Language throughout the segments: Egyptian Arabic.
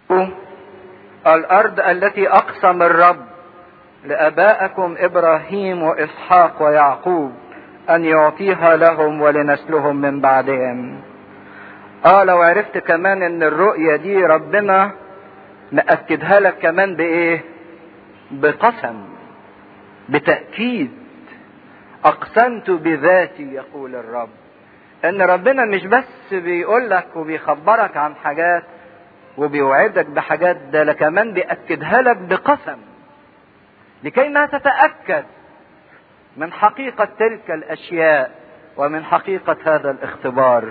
الارض التي اقسم الرب لابائكم ابراهيم واسحاق ويعقوب ان يعطيها لهم ولنسلهم من بعدهم اه لو عرفت كمان ان الرؤية دي ربنا مأكدها لك كمان بايه بقسم بتأكيد اقسمت بذاتي يقول الرب ان ربنا مش بس بيقول لك وبيخبرك عن حاجات وبيوعدك بحاجات ده كمان بيأكدها لك بقسم لكي ما تتأكد من حقيقة تلك الأشياء ومن حقيقة هذا الاختبار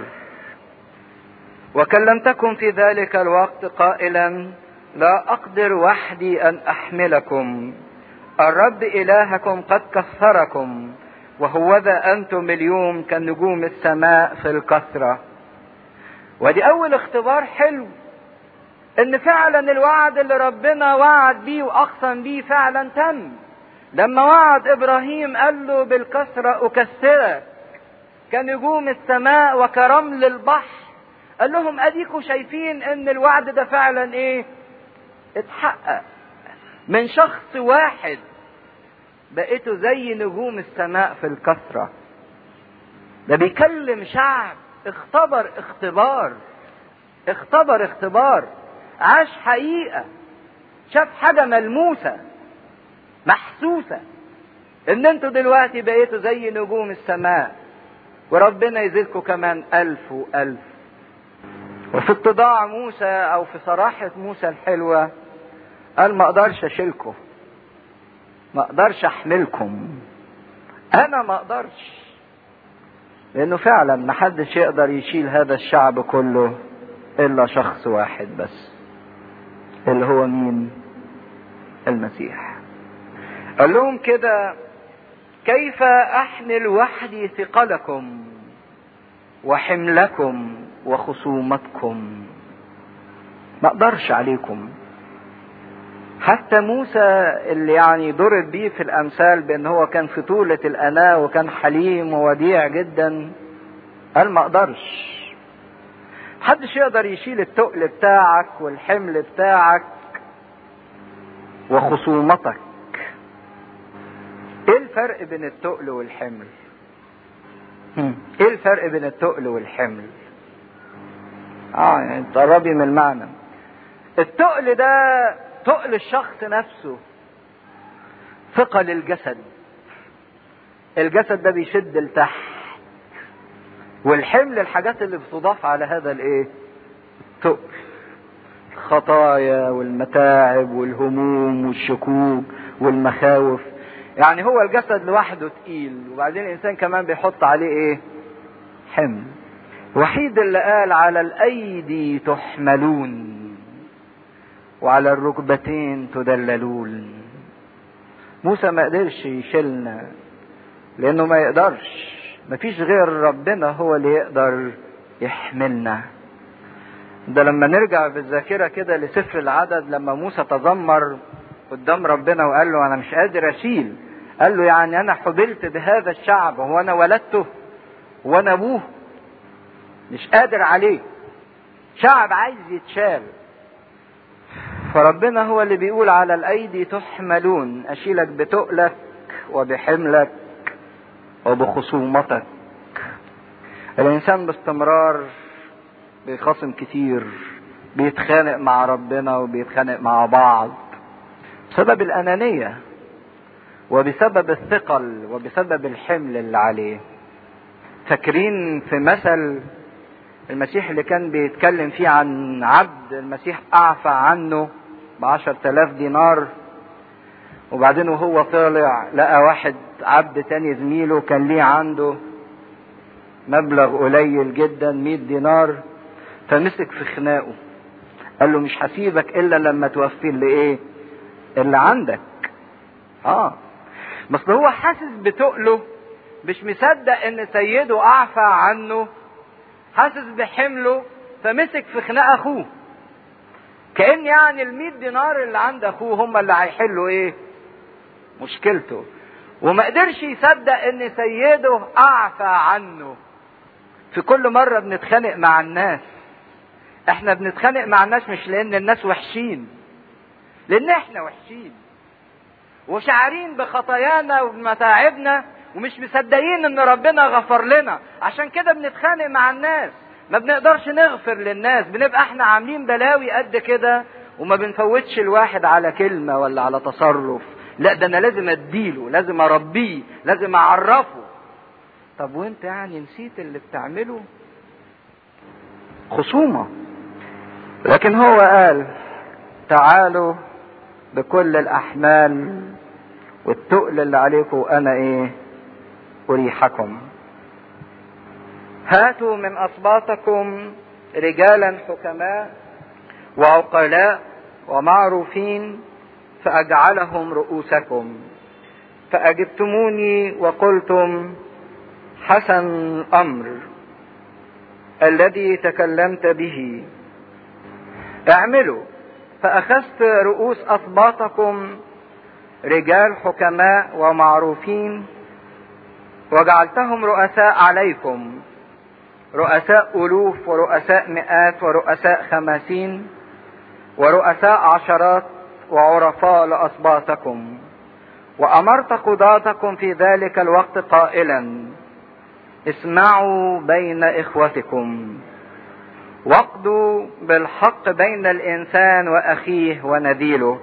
وكلمتكم في ذلك الوقت قائلا لا أقدر وحدي أن أحملكم الرب إلهكم قد كثركم وهوذا أنتم اليوم كنجوم السماء في الكثرة ودي أول اختبار حلو إن فعلا الوعد اللي ربنا وعد بيه وأقسم بيه فعلا تم لما وعد إبراهيم قال له بالكثرة أكثرك كنجوم السماء وكرمل البحر قال لهم اديكوا شايفين ان الوعد ده فعلا ايه اتحقق من شخص واحد بقيتوا زي نجوم السماء في الكثرة ده بيكلم شعب اختبر اختبار اختبر اختبار عاش حقيقة شاف حاجة ملموسة محسوسة ان انتوا دلوقتي بقيتوا زي نجوم السماء وربنا يزيدكم كمان الف والف وفي اتضاع موسى او في صراحة موسى الحلوة قال ما اقدرش اشيلكم ما اقدرش احملكم انا ما اقدرش لانه فعلا ما حدش يقدر يشيل هذا الشعب كله الا شخص واحد بس اللي هو مين المسيح قال لهم كده كيف احمل وحدي ثقلكم وحملكم وخصومتكم ما اقدرش عليكم حتى موسى اللي يعني ضرب بيه في الامثال بان هو كان في طولة الاناة وكان حليم ووديع جدا قال ما اقدرش محدش يقدر يشيل التقل بتاعك والحمل بتاعك وخصومتك ايه الفرق بين التقل والحمل ايه الفرق بين التقل والحمل اه يعني تقربي من المعنى التقل ده تقل الشخص نفسه ثقل الجسد الجسد ده بيشد لتحت والحمل الحاجات اللي بتضاف على هذا الايه التقل الخطايا والمتاعب والهموم والشكوك والمخاوف يعني هو الجسد لوحده تقيل وبعدين الانسان كمان بيحط عليه ايه حمل وحيد اللي قال على الايدي تحملون وعلى الركبتين تدللون موسى ما قدرش يشيلنا لانه ما يقدرش مفيش غير ربنا هو اللي يقدر يحملنا ده لما نرجع بالذاكره كده لسفر العدد لما موسى تذمر قدام ربنا وقال له انا مش قادر اشيل قال له يعني انا حبلت بهذا الشعب هو انا ولدته وانا ابوه مش قادر عليه شعب عايز يتشال فربنا هو اللي بيقول على الايدي تحملون اشيلك بتقلك وبحملك وبخصومتك الانسان باستمرار بيخاصم كتير بيتخانق مع ربنا وبيتخانق مع بعض بسبب الانانيه وبسبب الثقل وبسبب الحمل اللي عليه فاكرين في مثل المسيح اللي كان بيتكلم فيه عن عبد المسيح اعفى عنه بعشر تلاف دينار وبعدين وهو طالع لقى واحد عبد تاني زميله كان ليه عنده مبلغ قليل جدا مئة دينار فمسك في خناقه قال له مش هسيبك الا لما توفي اللي ايه اللي عندك اه بس هو حاسس بتقله مش مصدق ان سيده اعفى عنه حاسس بحمله فمسك في خناق اخوه كان يعني ال دينار اللي عند اخوه هم اللي هيحلوا ايه مشكلته وما قدرش يصدق ان سيده اعفى عنه في كل مرة بنتخانق مع الناس احنا بنتخانق مع الناس مش لان الناس وحشين لان احنا وحشين وشعارين بخطايانا وبمتاعبنا ومش مصدقين ان ربنا غفر لنا عشان كده بنتخانق مع الناس ما بنقدرش نغفر للناس بنبقى احنا عاملين بلاوي قد كده وما بنفوتش الواحد على كلمة ولا على تصرف لا ده انا لازم اديله لازم اربيه لازم اعرفه طب وانت يعني نسيت اللي بتعمله خصومة لكن هو قال تعالوا بكل الاحمال والتقل اللي عليكم انا ايه اريحكم هاتوا من اسباطكم رجالا حكماء وعقلاء ومعروفين فاجعلهم رؤوسكم فاجبتموني وقلتم حسن الامر الذي تكلمت به اعملوا فاخذت رؤوس اسباطكم رجال حكماء ومعروفين وجعلتهم رؤساء عليكم رؤساء الوف ورؤساء مئات ورؤساء خماسين ورؤساء عشرات وعرفاء لاسباطكم وامرت قضاتكم في ذلك الوقت قائلا اسمعوا بين اخوتكم واقضوا بالحق بين الانسان واخيه ونذيله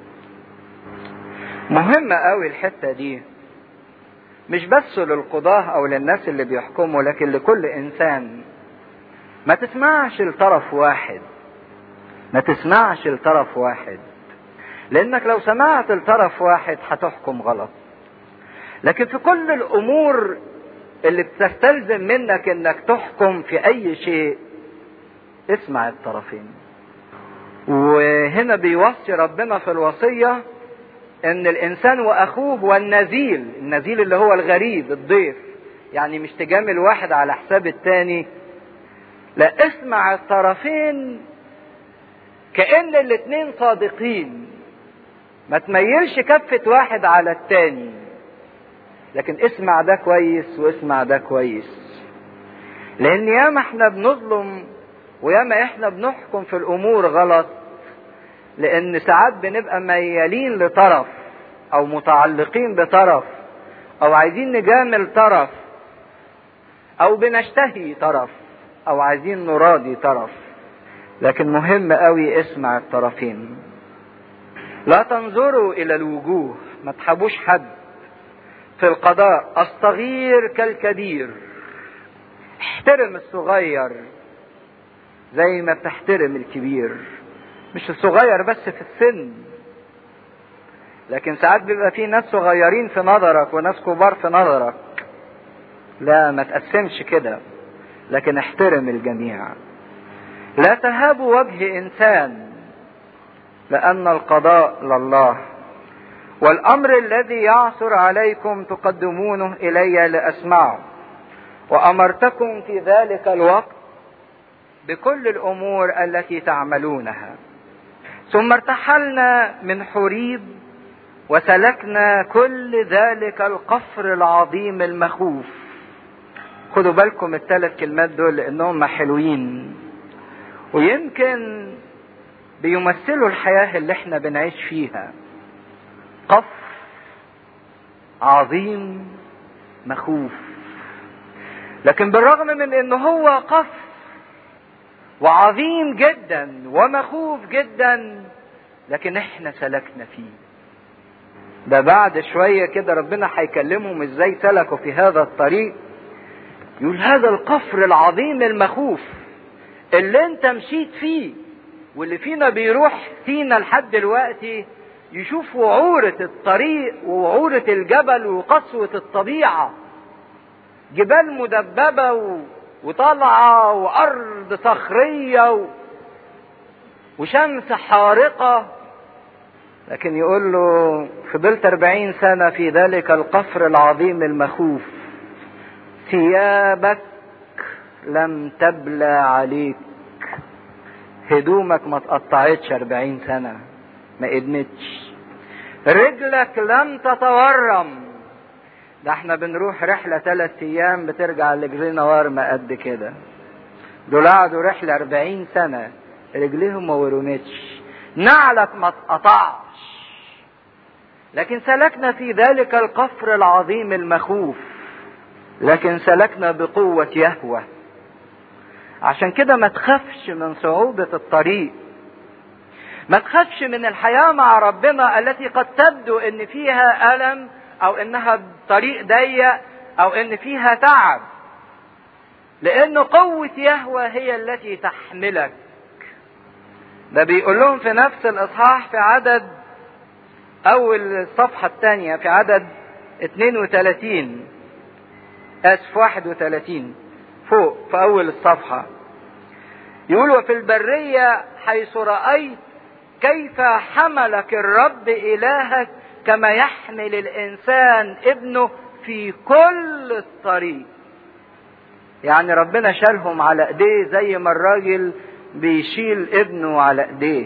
مهمة قوي الحتة دي مش بس للقضاة او للناس اللي بيحكموا لكن لكل انسان ما تسمعش لطرف واحد ما تسمعش لطرف واحد لانك لو سمعت لطرف واحد هتحكم غلط لكن في كل الامور اللي بتستلزم منك انك تحكم في اي شيء اسمع الطرفين وهنا بيوصي ربنا في الوصيه ان الانسان واخوه هو النزيل النزيل اللي هو الغريب الضيف يعني مش تجامل واحد على حساب التاني لا اسمع الطرفين كأن الاتنين صادقين ما تميلش كفة واحد على التاني لكن اسمع ده كويس واسمع ده كويس لان ياما احنا بنظلم وياما احنا بنحكم في الامور غلط لان ساعات بنبقى ميالين لطرف او متعلقين بطرف او عايزين نجامل طرف او بنشتهي طرف او عايزين نراضي طرف لكن مهم قوي اسمع الطرفين لا تنظروا الى الوجوه ما تحبوش حد في القضاء الصغير كالكبير احترم الصغير زي ما بتحترم الكبير مش الصغير بس في السن لكن ساعات بيبقى في ناس صغيرين في نظرك وناس كبار في نظرك لا ما تقسمش كده لكن احترم الجميع لا تهابوا وجه انسان لان القضاء لله والامر الذي يعثر عليكم تقدمونه الي لاسمعه وامرتكم في ذلك الوقت بكل الامور التي تعملونها ثم ارتحلنا من حريب وسلكنا كل ذلك القفر العظيم المخوف خدوا بالكم الثلاث كلمات دول لانهم حلوين ويمكن بيمثلوا الحياة اللي احنا بنعيش فيها قفر عظيم مخوف لكن بالرغم من ان هو قفر وعظيم جدا ومخوف جدا لكن احنا سلكنا فيه ده بعد شوية كده ربنا هيكلمهم ازاي سلكوا في هذا الطريق يقول هذا القفر العظيم المخوف اللي انت مشيت فيه واللي فينا بيروح فينا لحد دلوقتي يشوف وعورة الطريق ووعورة الجبل وقسوة الطبيعة جبال مدببة و... وطالعة وأرض صخرية و... وشمس حارقة لكن يقول له فضلت أربعين سنة في ذلك القفر العظيم المخوف ثيابك لم تبلى عليك هدومك ما تقطعتش أربعين سنة ما قدمتش رجلك لم تتورم ده احنا بنروح رحلة ثلاث أيام بترجع رجلنا ورمة قد كده دول قعدوا رحلة أربعين سنة رجليهم ما ورمتش نعلك ما اتقطعش لكن سلكنا في ذلك القفر العظيم المخوف لكن سلكنا بقوة يهوه عشان كده ما تخافش من صعوبة الطريق ما تخافش من الحياة مع ربنا التي قد تبدو ان فيها ألم او انها طريق ضيق او ان فيها تعب لان قوة يهوى هي التي تحملك ده بيقول لهم في نفس الاصحاح في عدد اول الصفحة الثانية في عدد 32 اسف 31 فوق في اول الصفحة يقول وفي البرية حيث رأيت كيف حملك الرب إلهك كما يحمل الإنسان ابنه في كل الطريق يعني ربنا شالهم على ايديه زي ما الراجل بيشيل ابنه على ايديه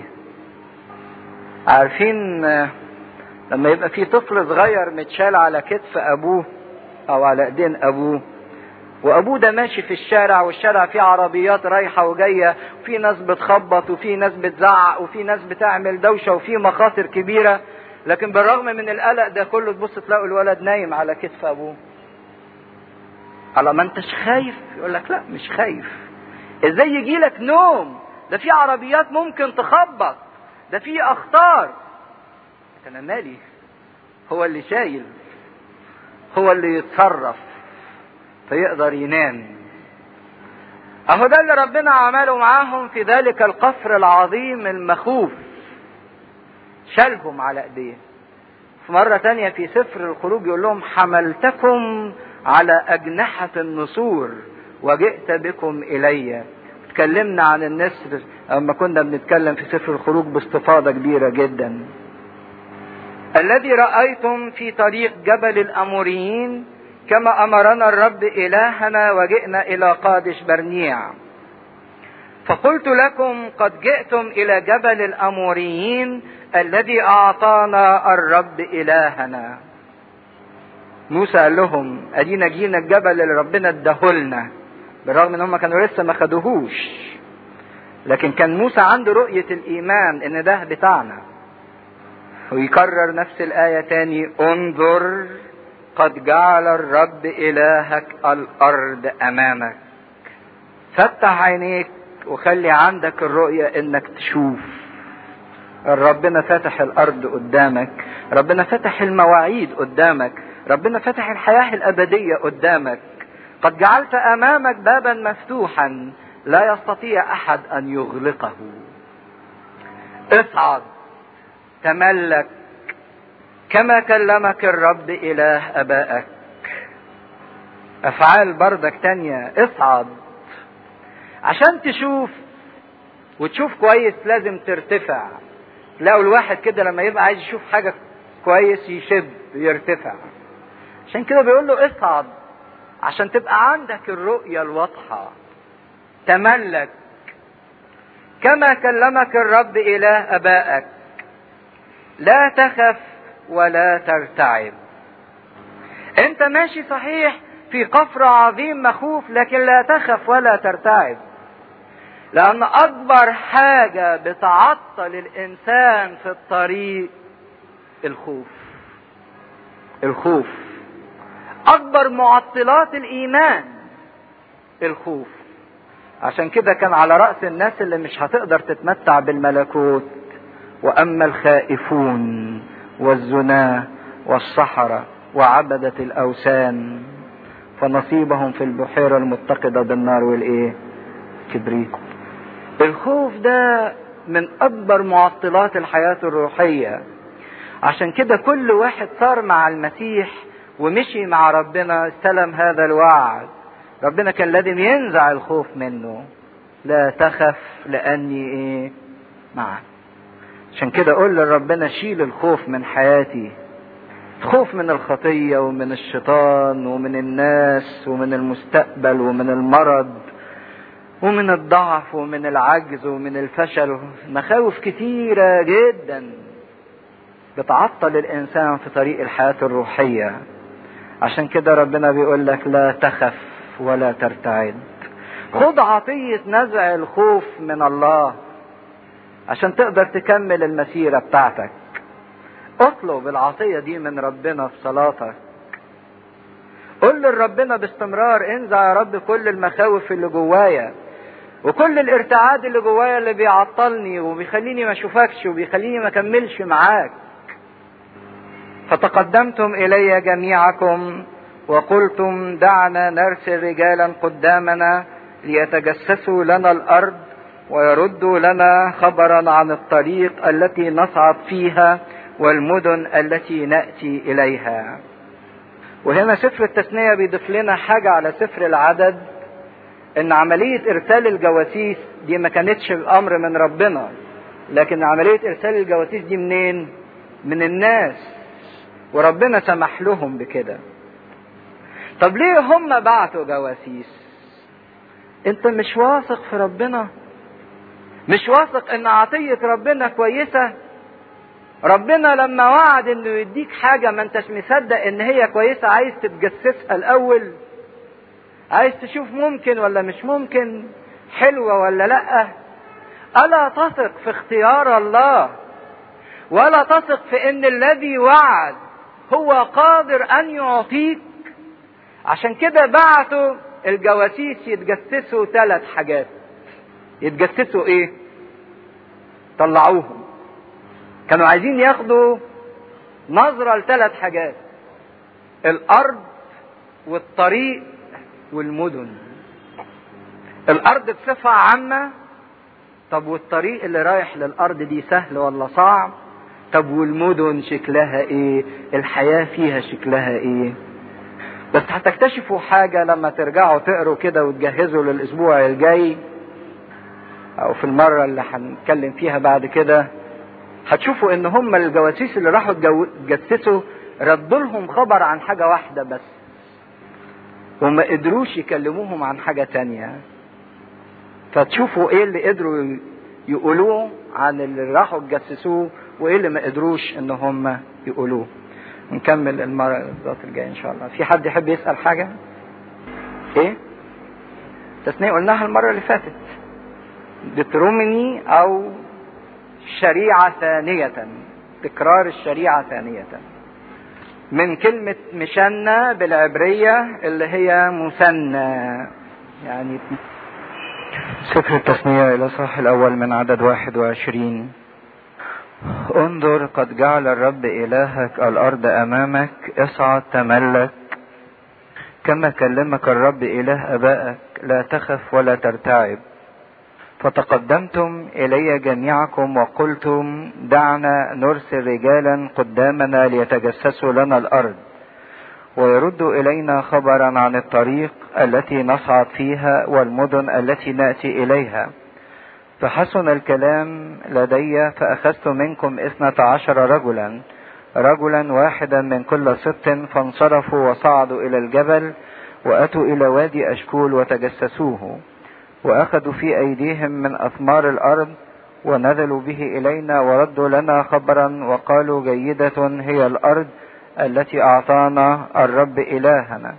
عارفين لما يبقى في طفل صغير متشال على كتف ابوه او على ايدين ابوه وابوه ده ماشي في الشارع والشارع فيه عربيات رايحه وجايه وفي ناس بتخبط وفي ناس بتزعق وفي ناس بتعمل دوشه وفي مخاطر كبيره لكن بالرغم من القلق ده كله تبص تلاقوا الولد نايم على كتف ابوه على ما انتش خايف يقول لك لا مش خايف ازاي يجي لك نوم ده في عربيات ممكن تخبط ده في اخطار انا مالي هو اللي شايل هو اللي يتصرف فيقدر ينام اهو ده اللي ربنا عمله معاهم في ذلك القفر العظيم المخوف شالهم على ايديه في مرة تانية في سفر الخروج يقول لهم حملتكم على أجنحة النسور وجئت بكم إلي اتكلمنا عن النسر لما كنا بنتكلم في سفر الخروج باستفاضة كبيرة جدا الذي رأيتم في طريق جبل الأموريين كما أمرنا الرب إلهنا وجئنا إلى قادش برنيع فقلت لكم قد جئتم إلى جبل الأموريين الذي أعطانا الرب إلهنا موسى قال لهم ادينا جينا الجبل اللي ربنا اداهولنا بالرغم ان هم كانوا لسه ما خدوهوش لكن كان موسى عنده رؤية الايمان ان ده بتاعنا ويكرر نفس الآية تاني انظر قد جعل الرب إلهك الأرض أمامك فتح عينيك وخلي عندك الرؤية انك تشوف ربنا فتح الأرض قدامك ربنا فتح المواعيد قدامك ربنا فتح الحياة الأبدية قدامك قد جعلت أمامك بابا مفتوحا لا يستطيع أحد أن يغلقه اصعد تملك كما كلمك الرب إله أبائك أفعال بردك تانية اصعد عشان تشوف وتشوف كويس لازم ترتفع تلاقوا الواحد كده لما يبقى عايز يشوف حاجة كويس يشب يرتفع عشان كده بيقول له اصعد عشان تبقى عندك الرؤية الواضحة تملك كما كلمك الرب إله أبائك لا تخف ولا ترتعب انت ماشي صحيح في قفر عظيم مخوف لكن لا تخف ولا ترتعب لأن أكبر حاجة بتعطل الإنسان في الطريق الخوف الخوف اكبر معطلات الايمان الخوف عشان كده كان على رأس الناس اللي مش هتقدر تتمتع بالملكوت واما الخائفون والزناة والسحرة وعبدة الاوثان فنصيبهم في البحيرة المتقدة بالنار والايه كبريت الخوف ده من اكبر معطلات الحياة الروحية عشان كده كل واحد صار مع المسيح ومشي مع ربنا استلم هذا الوعد ربنا كان لازم ينزع الخوف منه لا تخف لاني ايه معك عشان كده اقول لربنا شيل الخوف من حياتي خوف من الخطية ومن الشيطان ومن الناس ومن المستقبل ومن المرض ومن الضعف ومن العجز ومن الفشل مخاوف كتيرة جدا بتعطل الانسان في طريق الحياة الروحية عشان كده ربنا بيقول لك لا تخف ولا ترتعد خد عطية نزع الخوف من الله عشان تقدر تكمل المسيرة بتاعتك اطلب العطية دي من ربنا في صلاتك قل لربنا باستمرار انزع يا رب كل المخاوف اللي جوايا وكل الارتعاد اللي جوايا اللي بيعطلني وبيخليني ما اشوفكش وبيخليني ما اكملش معاك فتقدمتم الي جميعكم وقلتم دعنا نرسل رجالا قدامنا ليتجسسوا لنا الارض ويردوا لنا خبرا عن الطريق التي نصعد فيها والمدن التي ناتي اليها وهنا سفر التثنيه بيضيف لنا حاجه على سفر العدد ان عمليه ارسال الجواسيس دي ما كانتش امر من ربنا لكن عمليه ارسال الجواسيس دي منين من الناس وربنا سمح لهم بكده طب ليه هم بعتوا جواسيس انت مش واثق في ربنا مش واثق ان عطية ربنا كويسة ربنا لما وعد انه يديك حاجة ما انتش مصدق ان هي كويسة عايز تتجسسها الاول عايز تشوف ممكن ولا مش ممكن حلوة ولا لا الا تثق في اختيار الله ولا تثق في ان الذي وعد هو قادر ان يعطيك عشان كده بعتوا الجواسيس يتجسسوا ثلاث حاجات يتجسسوا ايه طلعوهم كانوا عايزين ياخدوا نظرة لثلاث حاجات الارض والطريق والمدن الارض بصفة عامة طب والطريق اللي رايح للارض دي سهل ولا صعب طب والمدن شكلها ايه الحياة فيها شكلها ايه بس هتكتشفوا حاجة لما ترجعوا تقروا كده وتجهزوا للأسبوع الجاي أو في المرة اللي هنتكلم فيها بعد كده هتشوفوا إن هم الجواسيس اللي راحوا تجسسوا ردوا لهم خبر عن حاجة واحدة بس وما قدروش يكلموهم عن حاجة تانية فتشوفوا ايه اللي قدروا يقولوه عن اللي راحوا تجسسوه وايه اللي ما قدروش ان هم يقولوه نكمل المرة الذات الجاية إن شاء الله. في حد يحب يسأل حاجة؟ إيه؟ تثنية قلناها المرة اللي فاتت. دترومني أو شريعة ثانية. تكرار الشريعة ثانية. من كلمة مشنة بالعبرية اللي هي مثنى. يعني سفر التثنية إلى صح الأول من عدد واحد وعشرين. انظر قد جعل الرب إلهك الأرض أمامك اصعد تملك كما كلمك الرب إله أبائك لا تخف ولا ترتعب فتقدمتم إلي جميعكم وقلتم دعنا نرسل رجالا قدامنا ليتجسسوا لنا الأرض ويردوا إلينا خبرا عن الطريق التي نصعد فيها والمدن التي نأتي إليها فحسن الكلام لدي فأخذت منكم اثنة عشر رجلا رجلا واحدا من كل سبط فانصرفوا وصعدوا إلى الجبل وأتوا إلى وادي أشكول وتجسسوه وأخذوا في أيديهم من أثمار الأرض ونزلوا به إلينا وردوا لنا خبرا وقالوا جيدة هي الأرض التي أعطانا الرب إلهنا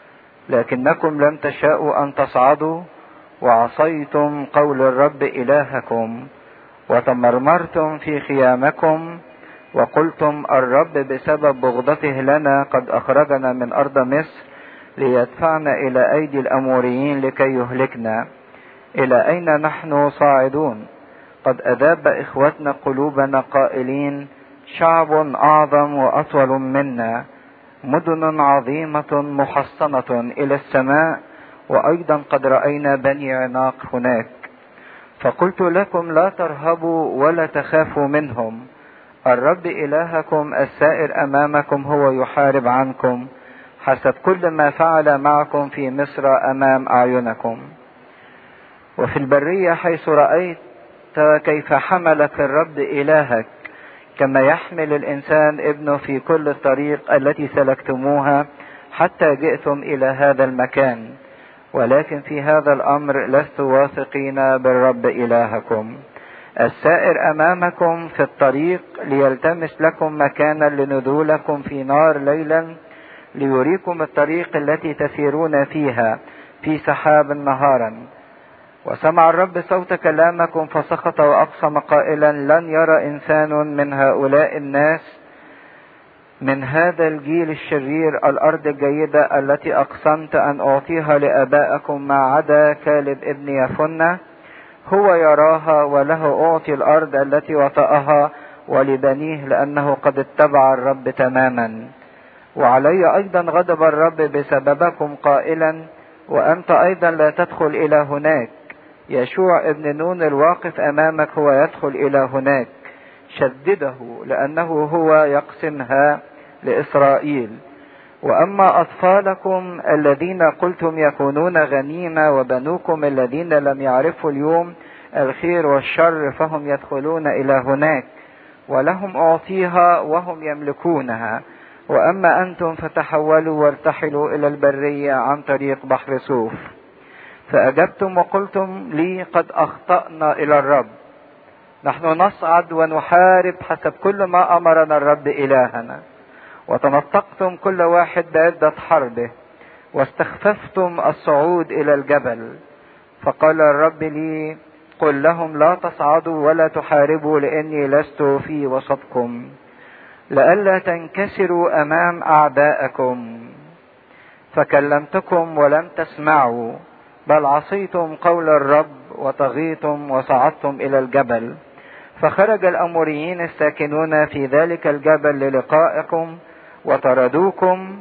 لكنكم لم تشاءوا أن تصعدوا وعصيتم قول الرب إلهكم وتمرمرتم في خيامكم وقلتم الرب بسبب بغضته لنا قد أخرجنا من أرض مصر ليدفعنا إلى أيدي الأموريين لكي يهلكنا إلى أين نحن صاعدون قد أذاب إخوتنا قلوبنا قائلين شعب أعظم وأطول منا مدن عظيمة محصنة إلى السماء وأيضا قد رأينا بني عناق هناك فقلت لكم لا ترهبوا ولا تخافوا منهم الرب إلهكم السائر أمامكم هو يحارب عنكم حسب كل ما فعل معكم في مصر أمام أعينكم وفي البرية حيث رأيت كيف حملك الرب إلهك كما يحمل الإنسان ابنه في كل الطريق التي سلكتموها حتى جئتم إلى هذا المكان ولكن في هذا الامر لست واثقين بالرب الهكم السائر امامكم في الطريق ليلتمس لكم مكانا لنزولكم في نار ليلا ليريكم الطريق التي تسيرون فيها في سحاب نهارا وسمع الرب صوت كلامكم فسخط وأقسم قائلا لن يرى إنسان من هؤلاء الناس من هذا الجيل الشرير الأرض الجيدة التي أقسمت أن أعطيها لآبائكم ما عدا كالب ابن يفنة هو يراها وله أعطي الأرض التي وطأها ولبنيه لأنه قد اتبع الرب تماما وعلي أيضا غضب الرب بسببكم قائلا وأنت أيضا لا تدخل إلى هناك يشوع ابن نون الواقف أمامك هو يدخل إلى هناك شدده لأنه هو يقسمها لإسرائيل وأما أطفالكم الذين قلتم يكونون غنيمة وبنوكم الذين لم يعرفوا اليوم الخير والشر فهم يدخلون إلى هناك ولهم أعطيها وهم يملكونها وأما أنتم فتحولوا وارتحلوا إلى البرية عن طريق بحر صوف فأجبتم وقلتم لي قد أخطأنا إلى الرب نحن نصعد ونحارب حسب كل ما أمرنا الرب إلهنا وتنطقتم كل واحد بعدة حربه واستخففتم الصعود إلى الجبل فقال الرب لي قل لهم لا تصعدوا ولا تحاربوا لاني لست في وسطكم لئلا تنكسروا امام اعدائكم فكلمتكم ولم تسمعوا بل عصيتم قول الرب وطغيتم وصعدتم الى الجبل فخرج الاموريين الساكنون في ذلك الجبل للقائكم وطردوكم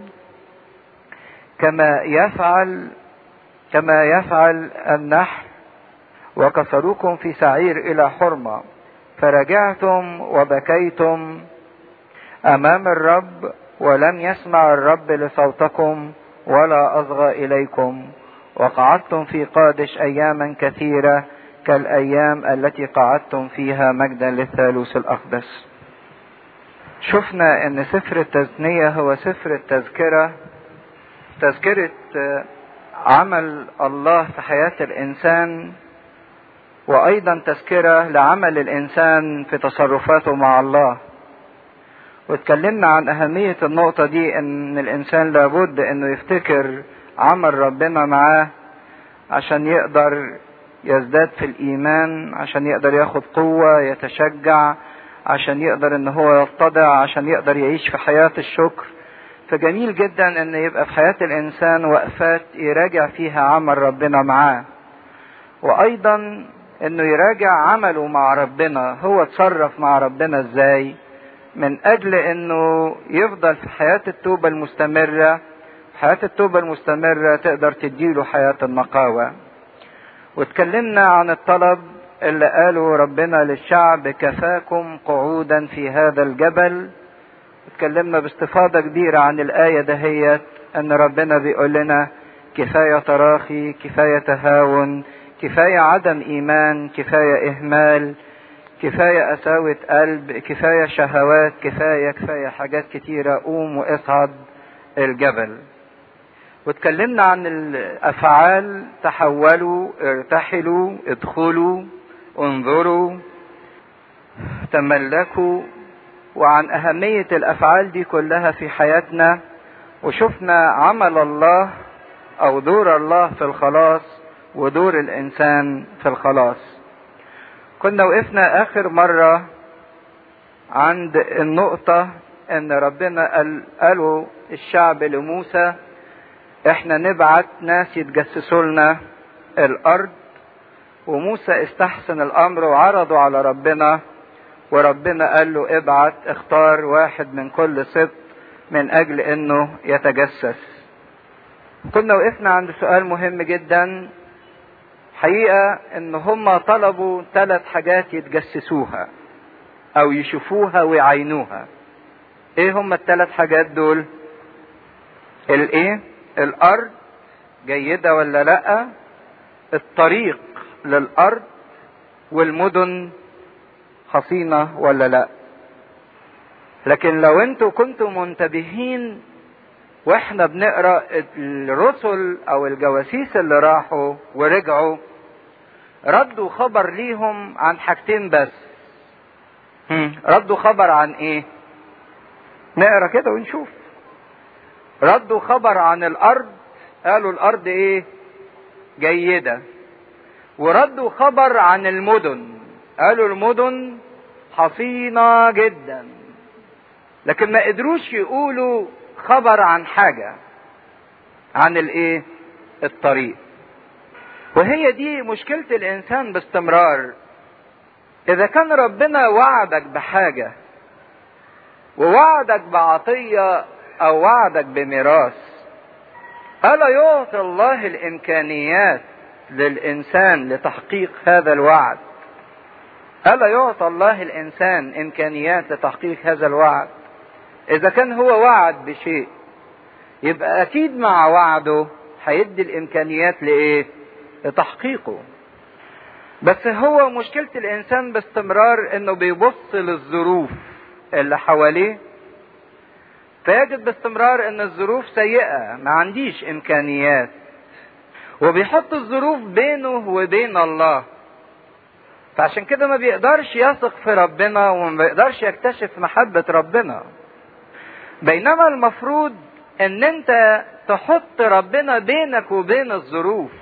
كما يفعل كما يفعل النحل وكسروكم في سعير الى حرمة فرجعتم وبكيتم امام الرب ولم يسمع الرب لصوتكم ولا اصغى اليكم وقعدتم في قادش اياما كثيرة كالايام التي قعدتم فيها مجدا للثالوث الاقدس شفنا ان سفر التثنية هو سفر التذكرة تذكرة عمل الله في حياة الانسان وايضا تذكرة لعمل الانسان في تصرفاته مع الله واتكلمنا عن اهمية النقطة دي ان الانسان لابد انه يفتكر عمل ربنا معاه عشان يقدر يزداد في الايمان عشان يقدر ياخد قوة يتشجع عشان يقدر ان هو يتضع عشان يقدر يعيش في حياة الشكر فجميل جدا ان يبقى في حياة الانسان وقفات يراجع فيها عمل ربنا معاه وايضا انه يراجع عمله مع ربنا هو اتصرف مع ربنا ازاي من اجل انه يفضل في حياة التوبة المستمرة حياة التوبة المستمرة تقدر تديله حياة النقاوة واتكلمنا عن الطلب اللي قاله ربنا للشعب كفاكم قعودا في هذا الجبل اتكلمنا باستفاضة كبيرة عن الآية دهيت ان ربنا بيقول لنا كفاية تراخي كفاية تهاون كفاية عدم إيمان كفاية إهمال كفاية قساوة قلب كفاية شهوات كفاية كفاية حاجات كتيرة قوم واصعد الجبل واتكلمنا عن الأفعال تحولوا ارتحلوا ادخلوا انظروا تملكوا وعن أهمية الأفعال دي كلها في حياتنا وشفنا عمل الله أو دور الله في الخلاص ودور الانسان في الخلاص كنا وقفنا اخر مرة عند النقطة ان ربنا قال قالوا الشعب لموسى احنا نبعت ناس يتجسسوا لنا الارض وموسى استحسن الامر وعرضوا على ربنا وربنا قال له ابعت اختار واحد من كل سبط من اجل انه يتجسس كنا وقفنا عند سؤال مهم جدا حقيقة ان هم طلبوا ثلاث حاجات يتجسسوها او يشوفوها ويعينوها ايه هم الثلاث حاجات دول الايه الارض جيدة ولا لا الطريق للارض والمدن حصينة ولا لا لكن لو انتوا كنتم منتبهين واحنا بنقرا الرسل او الجواسيس اللي راحوا ورجعوا ردوا خبر ليهم عن حاجتين بس ردوا خبر عن ايه نقرا كده ونشوف ردوا خبر عن الارض قالوا الارض ايه جيدة وردوا خبر عن المدن قالوا المدن حصينة جدا لكن ما قدروش يقولوا خبر عن حاجة عن الايه الطريق وهي دي مشكلة الانسان باستمرار اذا كان ربنا وعدك بحاجة ووعدك بعطية او وعدك بميراث الا يعطي الله الامكانيات للانسان لتحقيق هذا الوعد الا يعطى الله الانسان امكانيات لتحقيق هذا الوعد اذا كان هو وعد بشيء يبقى اكيد مع وعده هيدي الامكانيات لايه لتحقيقه بس هو مشكلة الانسان باستمرار انه بيبص للظروف اللي حواليه فيجد باستمرار ان الظروف سيئة ما عنديش امكانيات وبيحط الظروف بينه وبين الله فعشان كده ما بيقدرش يثق في ربنا وما بيقدرش يكتشف محبة ربنا بينما المفروض ان انت تحط ربنا بينك وبين الظروف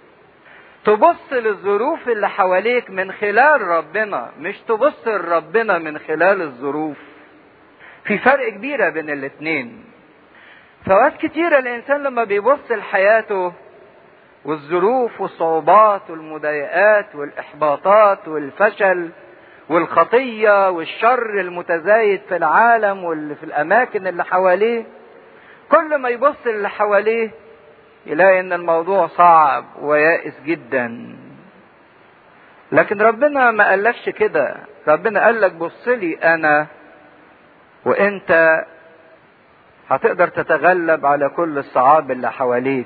تبص للظروف اللي حواليك من خلال ربنا مش تبص لربنا من خلال الظروف في فرق كبيرة بين الاتنين فوقت كتيرة الانسان لما بيبص لحياته والظروف والصعوبات والمضايقات والاحباطات والفشل والخطيه والشر المتزايد في العالم واللي في الاماكن اللي حواليه كل ما يبص اللي حواليه يلاقي ان الموضوع صعب ويائس جدا لكن ربنا ما قالكش كده ربنا قال لك بص لي انا وانت هتقدر تتغلب على كل الصعاب اللي حواليك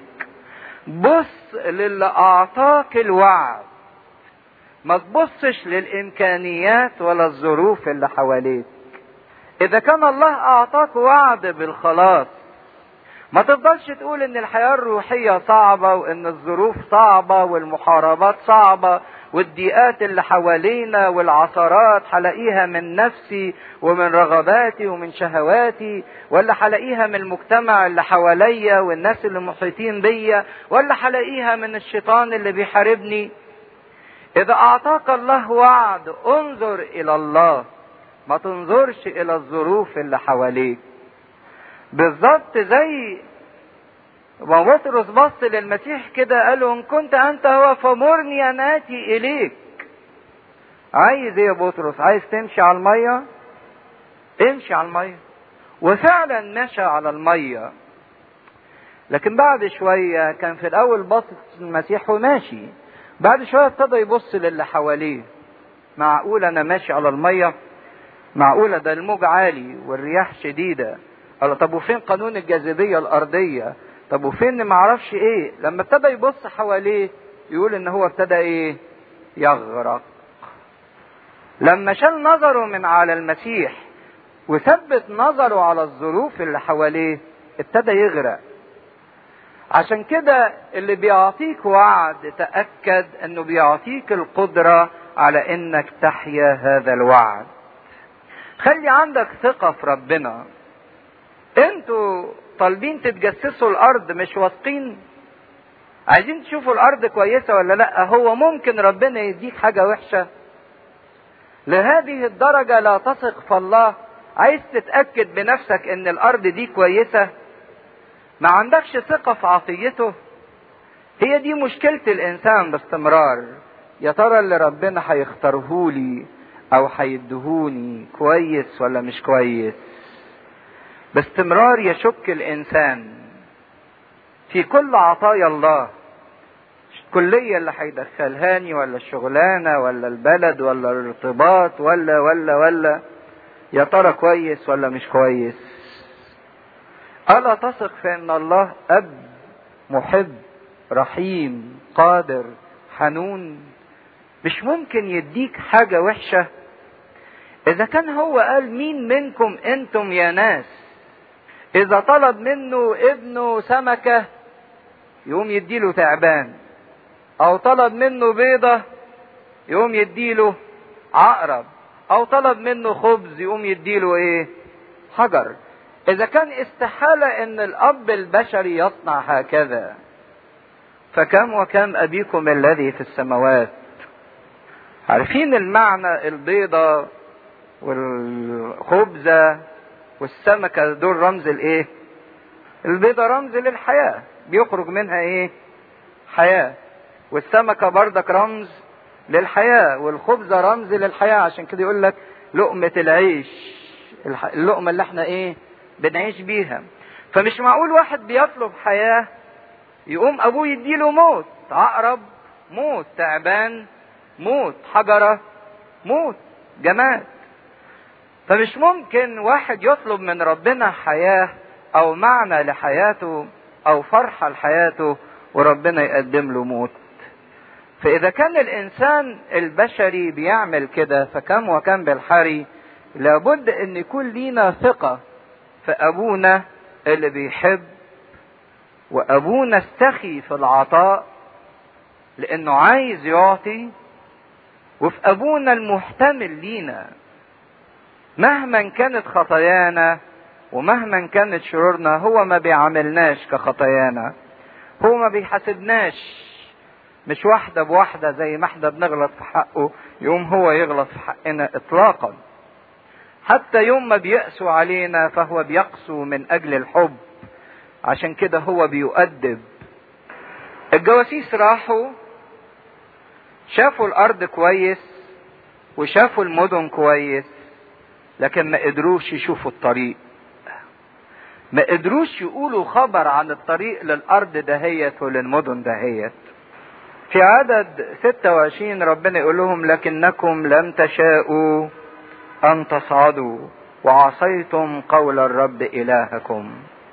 بص للي اعطاك الوعد ما تبصش للامكانيات ولا الظروف اللي حواليك اذا كان الله اعطاك وعد بالخلاص ما تفضلش تقول ان الحياة الروحية صعبة وان الظروف صعبة والمحاربات صعبة والضيقات اللي حوالينا والعثرات هلاقيها من نفسي ومن رغباتي ومن شهواتي ولا هلاقيها من المجتمع اللي حواليا والناس اللي محيطين بيا ولا هلاقيها من الشيطان اللي بيحاربني اذا اعطاك الله وعد انظر الى الله ما تنظرش الى الظروف اللي حواليك بالظبط زي ما بطرس بص للمسيح كده قال له ان كنت انت هو فمرني ان اتي اليك عايز ايه يا بطرس عايز تمشي على الميه امشي على الميه وفعلا مشى على الميه لكن بعد شويه كان في الاول باصص المسيح وماشي بعد شويه ابتدى يبص للي حواليه معقول انا ماشي على الميه معقولة ده الموج عالي والرياح شديدة قال طب وفين قانون الجاذبية الأرضية طب وفين ما اعرفش ايه لما ابتدى يبص حواليه يقول ان هو ابتدى ايه يغرق لما شال نظره من على المسيح وثبت نظره على الظروف اللي حواليه ابتدى يغرق عشان كده اللي بيعطيك وعد تأكد انه بيعطيك القدرة على انك تحيا هذا الوعد خلي عندك ثقة في ربنا انتوا طالبين تتجسسوا الارض مش واثقين عايزين تشوفوا الارض كويسة ولا لا هو ممكن ربنا يديك حاجة وحشة لهذه الدرجة لا تثق في الله عايز تتأكد بنفسك ان الارض دي كويسة ما عندكش ثقة في عطيته هي دي مشكلة الانسان باستمرار يا ترى اللي ربنا هيختاره لي او هيدهوني كويس ولا مش كويس باستمرار يشك الانسان في كل عطايا الله الكلية اللي هيدخلهاني ولا الشغلانة ولا البلد ولا الارتباط ولا ولا ولا يا ترى كويس ولا مش كويس ألا تثق في أن الله أب محب رحيم قادر حنون مش ممكن يديك حاجة وحشة إذا كان هو قال مين منكم أنتم يا ناس إذا طلب منه ابنه سمكة يقوم يديله تعبان أو طلب منه بيضة يقوم يديله عقرب أو طلب منه خبز يقوم يديله إيه؟ حجر إذا كان استحالة إن الأب البشري يصنع هكذا فكم وكم أبيكم الذي في السماوات عارفين المعنى البيضة والخبزة والسمكة دول رمز الايه البيضة رمز للحياة بيخرج منها ايه حياة والسمكة بردك رمز للحياة والخبزة رمز للحياة عشان كده يقول لك لقمة العيش اللقمة اللي احنا ايه بنعيش بيها فمش معقول واحد بيطلب حياة يقوم ابوه يديله موت عقرب موت تعبان موت حجرة موت جماد فمش ممكن واحد يطلب من ربنا حياة او معنى لحياته او فرحة لحياته وربنا يقدم له موت فاذا كان الانسان البشري بيعمل كده فكم وكم بالحري لابد ان يكون لينا ثقة في ابونا اللي بيحب وابونا استخي في العطاء لانه عايز يعطي وفي ابونا المحتمل لينا مهما كانت خطايانا ومهما كانت شرورنا هو ما بيعاملناش كخطايانا هو ما بيحاسبناش مش واحدة بواحدة زي ما احنا بنغلط في حقه يوم هو يغلط في حقنا اطلاقا حتى يوم ما بيقسوا علينا فهو بيقسو من اجل الحب عشان كده هو بيؤدب الجواسيس راحوا شافوا الارض كويس وشافوا المدن كويس لكن ما قدروش يشوفوا الطريق ما قدروش يقولوا خبر عن الطريق للارض دهيت وللمدن دهيت في عدد 26 ربنا يقول لهم لكنكم لم تشاءوا ان تصعدوا وعصيتم قول الرب الهكم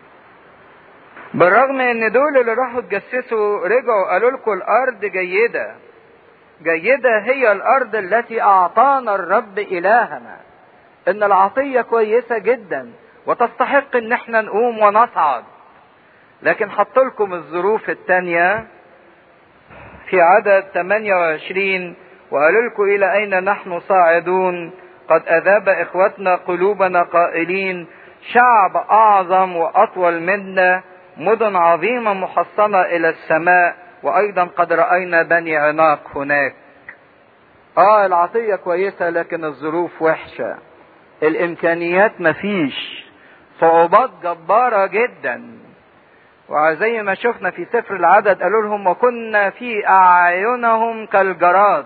بالرغم ان دول اللي راحوا اتجسسوا رجعوا قالوا لكم الارض جيده جيده هي الارض التي اعطانا الرب الهنا ان العطيه كويسه جدا وتستحق ان احنا نقوم ونصعد لكن حط لكم الظروف التانية في عدد 28 وقالوا لكم الى اين نحن صاعدون قد اذاب اخوتنا قلوبنا قائلين شعب اعظم واطول منا مدن عظيمة محصنة الى السماء وايضا قد رأينا بني عناق هناك اه العطية كويسة لكن الظروف وحشة الامكانيات مفيش صعوبات جبارة جدا وزي ما شفنا في سفر العدد قالوا لهم وكنا في اعينهم كالجراد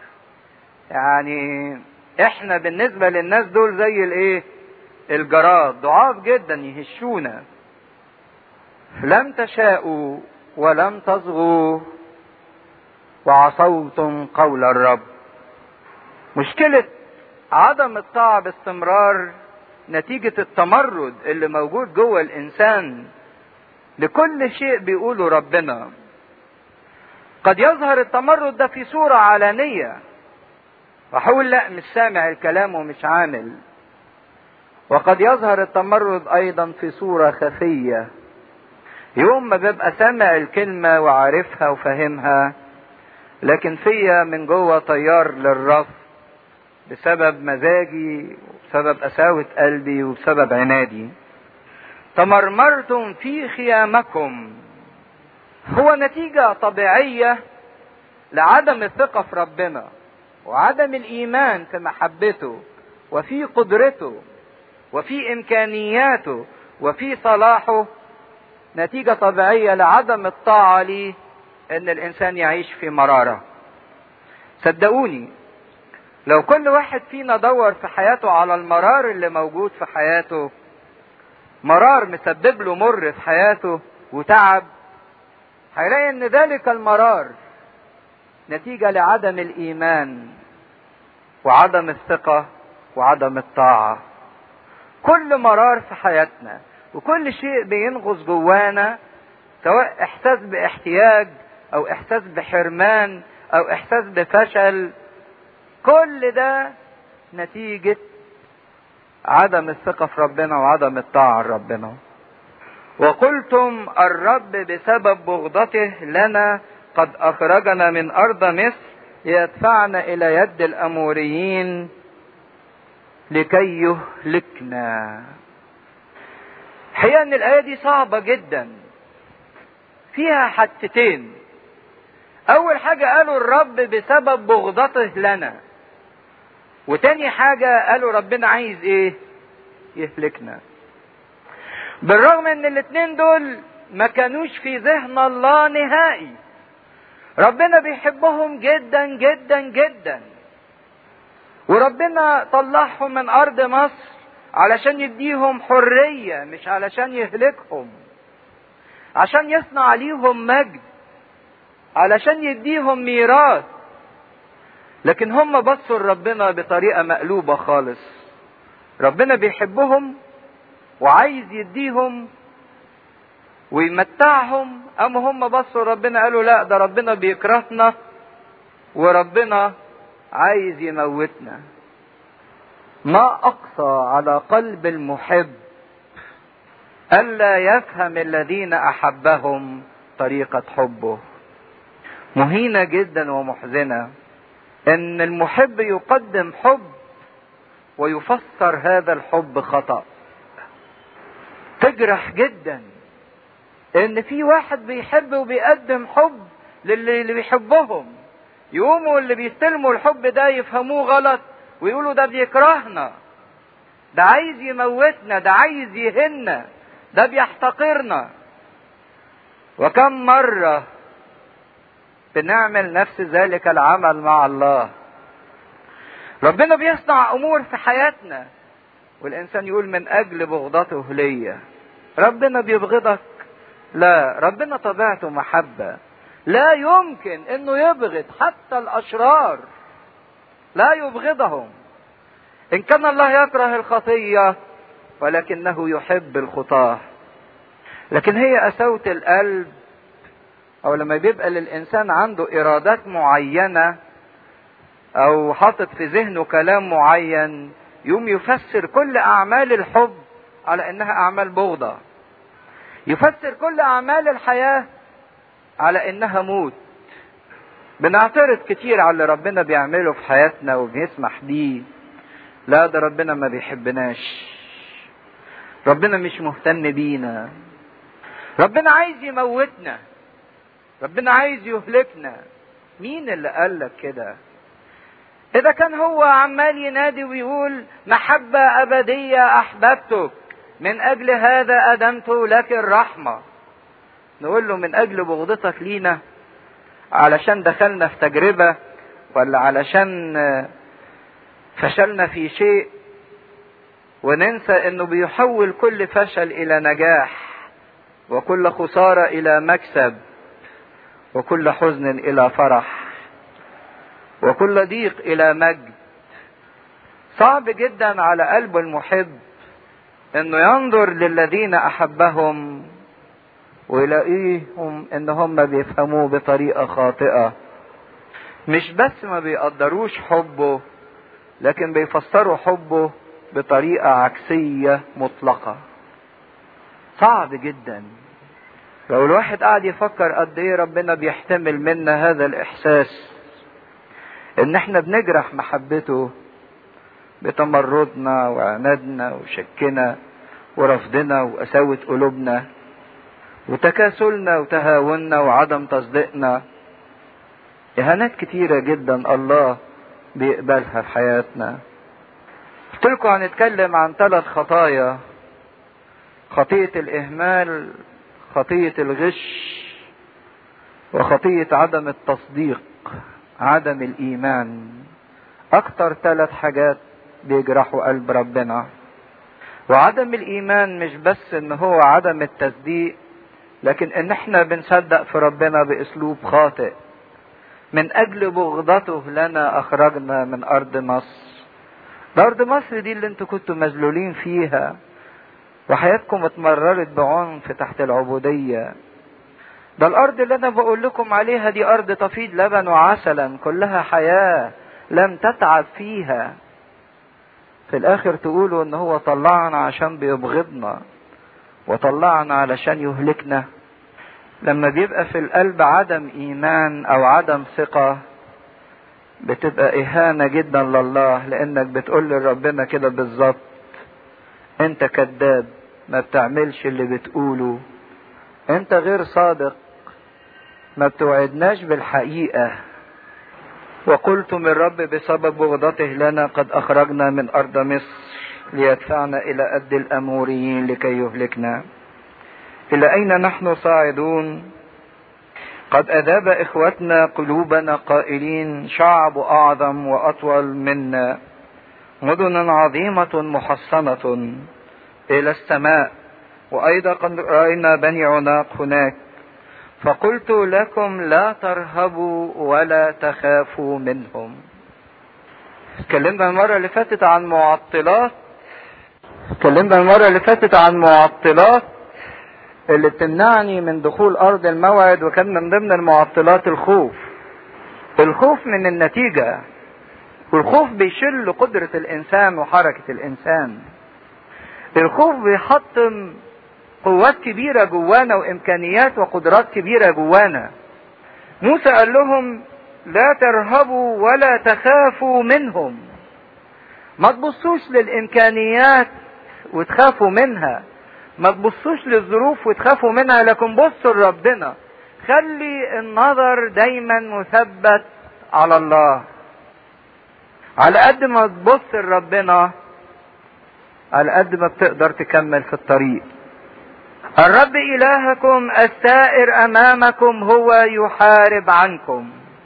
يعني احنا بالنسبة للناس دول زي الايه الجراد ضعاف جدا يهشونا لم تشاءوا ولم تصغوا وعصوتم قول الرب مشكلة عدم الطاعة باستمرار نتيجة التمرد اللي موجود جوه الإنسان لكل شيء بيقوله ربنا قد يظهر التمرد ده في صورة علانية وحول لا مش سامع الكلام ومش عامل وقد يظهر التمرد أيضا في صورة خفية يوم ما ببقى سامع الكلمة وعارفها وفاهمها لكن فيا من جوه طيار للرفض بسبب مزاجي وبسبب قساوة قلبي وبسبب عنادي تمرمرتم في خيامكم هو نتيجة طبيعية لعدم الثقة في ربنا وعدم الإيمان في محبته وفي قدرته وفي إمكانياته وفي صلاحه نتيجة طبيعية لعدم الطاعة ليه إن الإنسان يعيش في مرارة صدقوني لو كل واحد فينا دور في حياته على المرار اللي موجود في حياته مرار مسبب له مر في حياته وتعب هيلاقي ان ذلك المرار نتيجه لعدم الايمان وعدم الثقه وعدم الطاعه كل مرار في حياتنا وكل شيء بينغص جوانا سواء احساس باحتياج او احساس بحرمان او احساس بفشل كل ده نتيجة عدم الثقة في ربنا وعدم الطاعة لربنا وقلتم الرب بسبب بغضته لنا قد أخرجنا من أرض مصر ليدفعنا إلى يد الأموريين لكي يهلكنا حقيقة أن الآية دي صعبة جدا فيها حتتين اول حاجة قالوا الرب بسبب بغضته لنا وتاني حاجة قالوا ربنا عايز ايه يهلكنا بالرغم ان الاتنين دول ما كانوش في ذهن الله نهائي ربنا بيحبهم جدا جدا جدا وربنا طلعهم من ارض مصر علشان يديهم حرية مش علشان يهلكهم عشان يصنع عليهم مجد علشان يديهم ميراث لكن هم بصوا لربنا بطريقة مقلوبة خالص ربنا بيحبهم وعايز يديهم ويمتعهم اما هم بصوا ربنا قالوا لا ده ربنا بيكرهنا وربنا عايز يموتنا ما اقسى على قلب المحب الا يفهم الذين احبهم طريقه حبه مهينه جدا ومحزنه ان المحب يقدم حب ويفسر هذا الحب خطا تجرح جدا ان في واحد بيحب وبيقدم حب للي اللي بيحبهم يقوموا اللي بيستلموا الحب ده يفهموه غلط ويقولوا ده بيكرهنا ده عايز يموتنا ده عايز يهنا ده بيحتقرنا وكم مرة بنعمل نفس ذلك العمل مع الله ربنا بيصنع امور في حياتنا والانسان يقول من اجل بغضته ليا ربنا بيبغضك لا ربنا طبيعته محبة لا يمكن انه يبغض حتى الاشرار لا يبغضهم ان كان الله يكره الخطية ولكنه يحب الخطاة لكن هي قساوة القلب او لما بيبقى للانسان عنده ارادات معينة او حاطط في ذهنه كلام معين يوم يفسر كل اعمال الحب على انها اعمال بغضة يفسر كل اعمال الحياة على انها موت بنعترض كتير على اللي ربنا بيعمله في حياتنا وبيسمح بيه لا ده ربنا ما بيحبناش ربنا مش مهتم بينا ربنا عايز يموتنا ربنا عايز يهلكنا مين اللي قال لك كده اذا كان هو عمال ينادي ويقول محبة ابدية احببتك من اجل هذا ادمت لك الرحمة نقول له من اجل بغضتك لينا علشان دخلنا في تجربة ولا علشان فشلنا في شيء وننسى انه بيحول كل فشل الى نجاح وكل خسارة الى مكسب وكل حزن الى فرح وكل ضيق الى مجد صعب جدا على قلب المحب انه ينظر للذين احبهم ويلاقيهم ان هم بيفهموه بطريقة خاطئة مش بس ما بيقدروش حبه لكن بيفسروا حبه بطريقة عكسية مطلقة صعب جدا لو الواحد قاعد يفكر قد ايه ربنا بيحتمل منا هذا الاحساس ان احنا بنجرح محبته بتمردنا وعنادنا وشكنا ورفضنا وقساوة قلوبنا وتكاسلنا وتهاوننا وعدم تصديقنا اهانات كتيرة جدا الله بيقبلها في حياتنا قلت لكم هنتكلم عن ثلاث خطايا خطية الإهمال خطية الغش وخطية عدم التصديق عدم الإيمان أكتر ثلاث حاجات بيجرحوا قلب ربنا وعدم الإيمان مش بس إن هو عدم التصديق لكن إن إحنا بنصدق في ربنا بأسلوب خاطئ من أجل بغضته لنا أخرجنا من أرض مصر ده أرض مصر دي اللي انتوا كنتوا مذلولين فيها وحياتكم اتمررت بعنف تحت العبودية ده الأرض اللي أنا بقول لكم عليها دي أرض تفيض لبن وعسلا كلها حياة لم تتعب فيها في الآخر تقولوا إن هو طلعنا عشان بيبغضنا وطلعنا علشان يهلكنا لما بيبقى في القلب عدم إيمان أو عدم ثقة بتبقى إهانة جدا لله لأنك بتقول لربنا كده بالظبط أنت كذاب ما بتعملش اللي بتقوله أنت غير صادق ما بتوعدناش بالحقيقة وقلتم الرب بسبب بغضته لنا قد أخرجنا من أرض مصر ليدفعنا إلى أد الأموريين لكي يهلكنا إلى أين نحن صاعدون قد أذاب إخوتنا قلوبنا قائلين شعب أعظم وأطول منا مدن عظيمة محصنة إلى السماء وأيضا قد رأينا بني عناق هناك فقلت لكم لا ترهبوا ولا تخافوا منهم اتكلمنا المرة اللي فاتت عن معطلات اتكلمنا المرة اللي فاتت عن معطلات اللي بتمنعني من دخول أرض الموعد وكان من ضمن المعطلات الخوف الخوف من النتيجة والخوف بيشل قدرة الإنسان وحركة الإنسان الخوف بيحطم قوات كبيرة جوانا وإمكانيات وقدرات كبيرة جوانا موسى قال لهم لا ترهبوا ولا تخافوا منهم ما تبصوش للإمكانيات وتخافوا منها ما تبصوش للظروف وتخافوا منها لكن بصوا لربنا خلي النظر دايما مثبت على الله على قد ما تبص لربنا على قد ما بتقدر تكمل في الطريق الرب إلهكم السائر أمامكم هو يحارب عنكم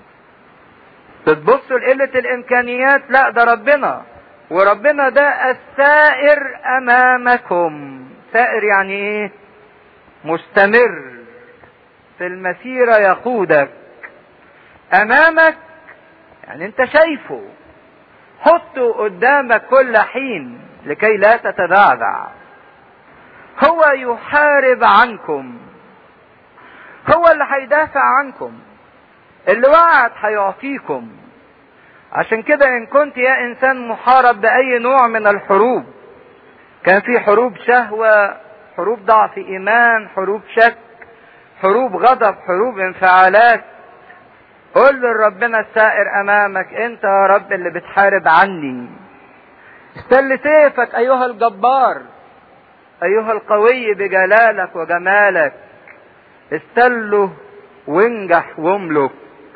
بتبصوا لقلة الإمكانيات لا ده ربنا وربنا ده السائر أمامكم سائر يعني إيه مستمر في المسيرة يقودك أمامك يعني أنت شايفه حطه قدامك كل حين لكي لا تتبعبع هو يحارب عنكم هو اللي هيدافع عنكم اللي وعد هيعطيكم عشان كده ان كنت يا انسان محارب باي نوع من الحروب كان في حروب شهوة حروب ضعف ايمان حروب شك حروب غضب حروب انفعالات قل لربنا السائر امامك انت يا رب اللي بتحارب عني استل سيفك ايها الجبار ايها القوي بجلالك وجمالك استله وانجح واملك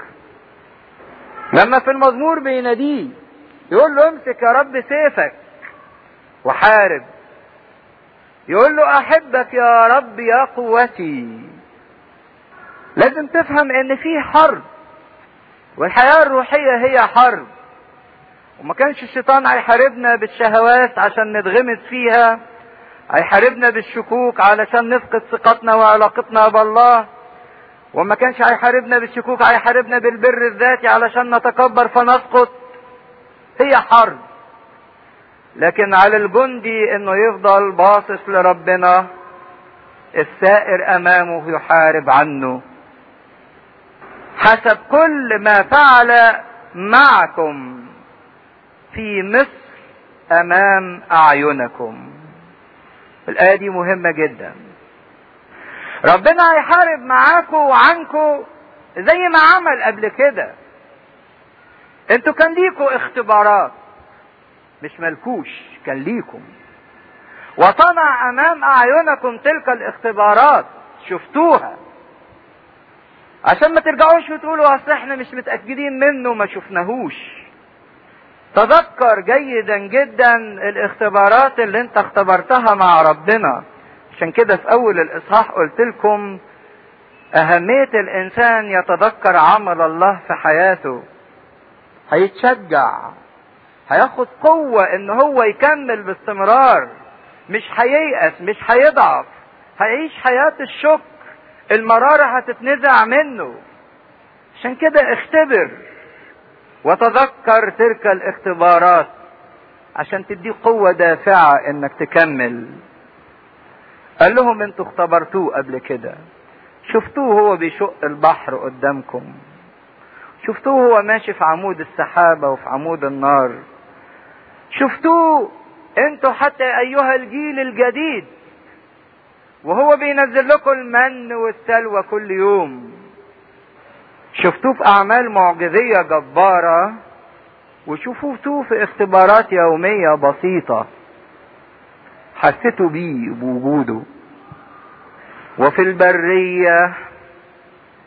لما في المزمور بيناديه يقول له امسك يا رب سيفك وحارب يقول له احبك يا رب يا قوتي لازم تفهم ان في حرب والحياة الروحية هي حرب وما كانش الشيطان هيحاربنا بالشهوات عشان نتغمس فيها هيحاربنا بالشكوك علشان نفقد ثقتنا وعلاقتنا بالله وما كانش هيحاربنا بالشكوك هيحاربنا بالبر الذاتي علشان نتكبر فنسقط هي حرب لكن على الجندي انه يفضل باصص لربنا السائر امامه يحارب عنه حسب كل ما فعل معكم في مصر امام اعينكم الايه دي مهمه جدا ربنا هيحارب معاكم وعنكم زي ما عمل قبل كده انتوا كان ليكوا اختبارات مش ملكوش كان ليكم وصنع امام اعينكم تلك الاختبارات شفتوها عشان ما ترجعوش وتقولوا اصل احنا مش متاكدين منه ما شفناهوش تذكر جيدا جدا الاختبارات اللي انت اختبرتها مع ربنا عشان كده في اول الاصحاح قلت لكم اهمية الانسان يتذكر عمل الله في حياته هيتشجع هياخد قوة ان هو يكمل باستمرار مش هييأس مش هيضعف هيعيش حياة الشكر المرارة هتتنزع منه عشان كده اختبر وتذكر تلك الاختبارات عشان تديه قوة دافعة انك تكمل قال لهم انتوا اختبرتوه قبل كده شفتوه هو بيشق البحر قدامكم شفتوه هو ماشي في عمود السحابة وفي عمود النار شفتوه انتوا حتى ايها الجيل الجديد وهو بينزل لكم المن والسلوى كل يوم شفتوه في اعمال معجزية جبارة وشوفوه في اختبارات يومية بسيطة حسيتوا بيه بوجوده وفي البرية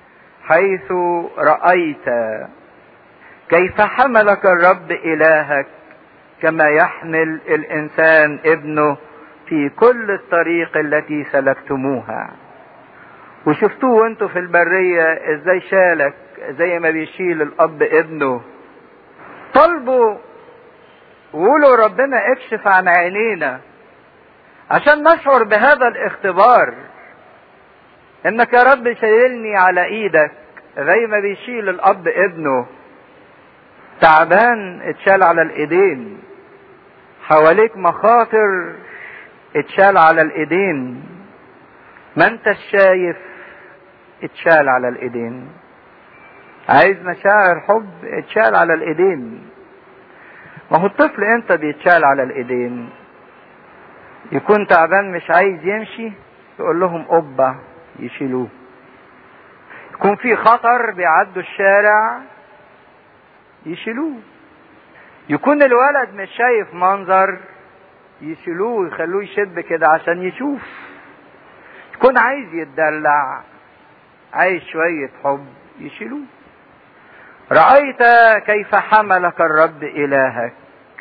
حيث رأيت كيف حملك الرب إلهك كما يحمل الإنسان ابنه في كل الطريق التي سلكتموها وشفتوه وانتوا في البرية ازاي شالك زي ما بيشيل الاب ابنه طلبوا وقولوا ربنا اكشف عن عينينا عشان نشعر بهذا الاختبار انك يا رب شايلني على ايدك زي ما بيشيل الاب ابنه تعبان اتشال على الايدين حواليك مخاطر اتشال على الايدين ما انت شايف اتشال على الايدين عايز مشاعر حب اتشال على الايدين ما هو الطفل انت بيتشال على الايدين يكون تعبان مش عايز يمشي تقول لهم قبة يشيلوه يكون في خطر بيعدوا الشارع يشيلوه يكون الولد مش شايف منظر يشيلوه ويخلوه يشب كده عشان يشوف يكون عايز يتدلع عايز شوية حب يشيلوه رأيت كيف حملك الرب إلهك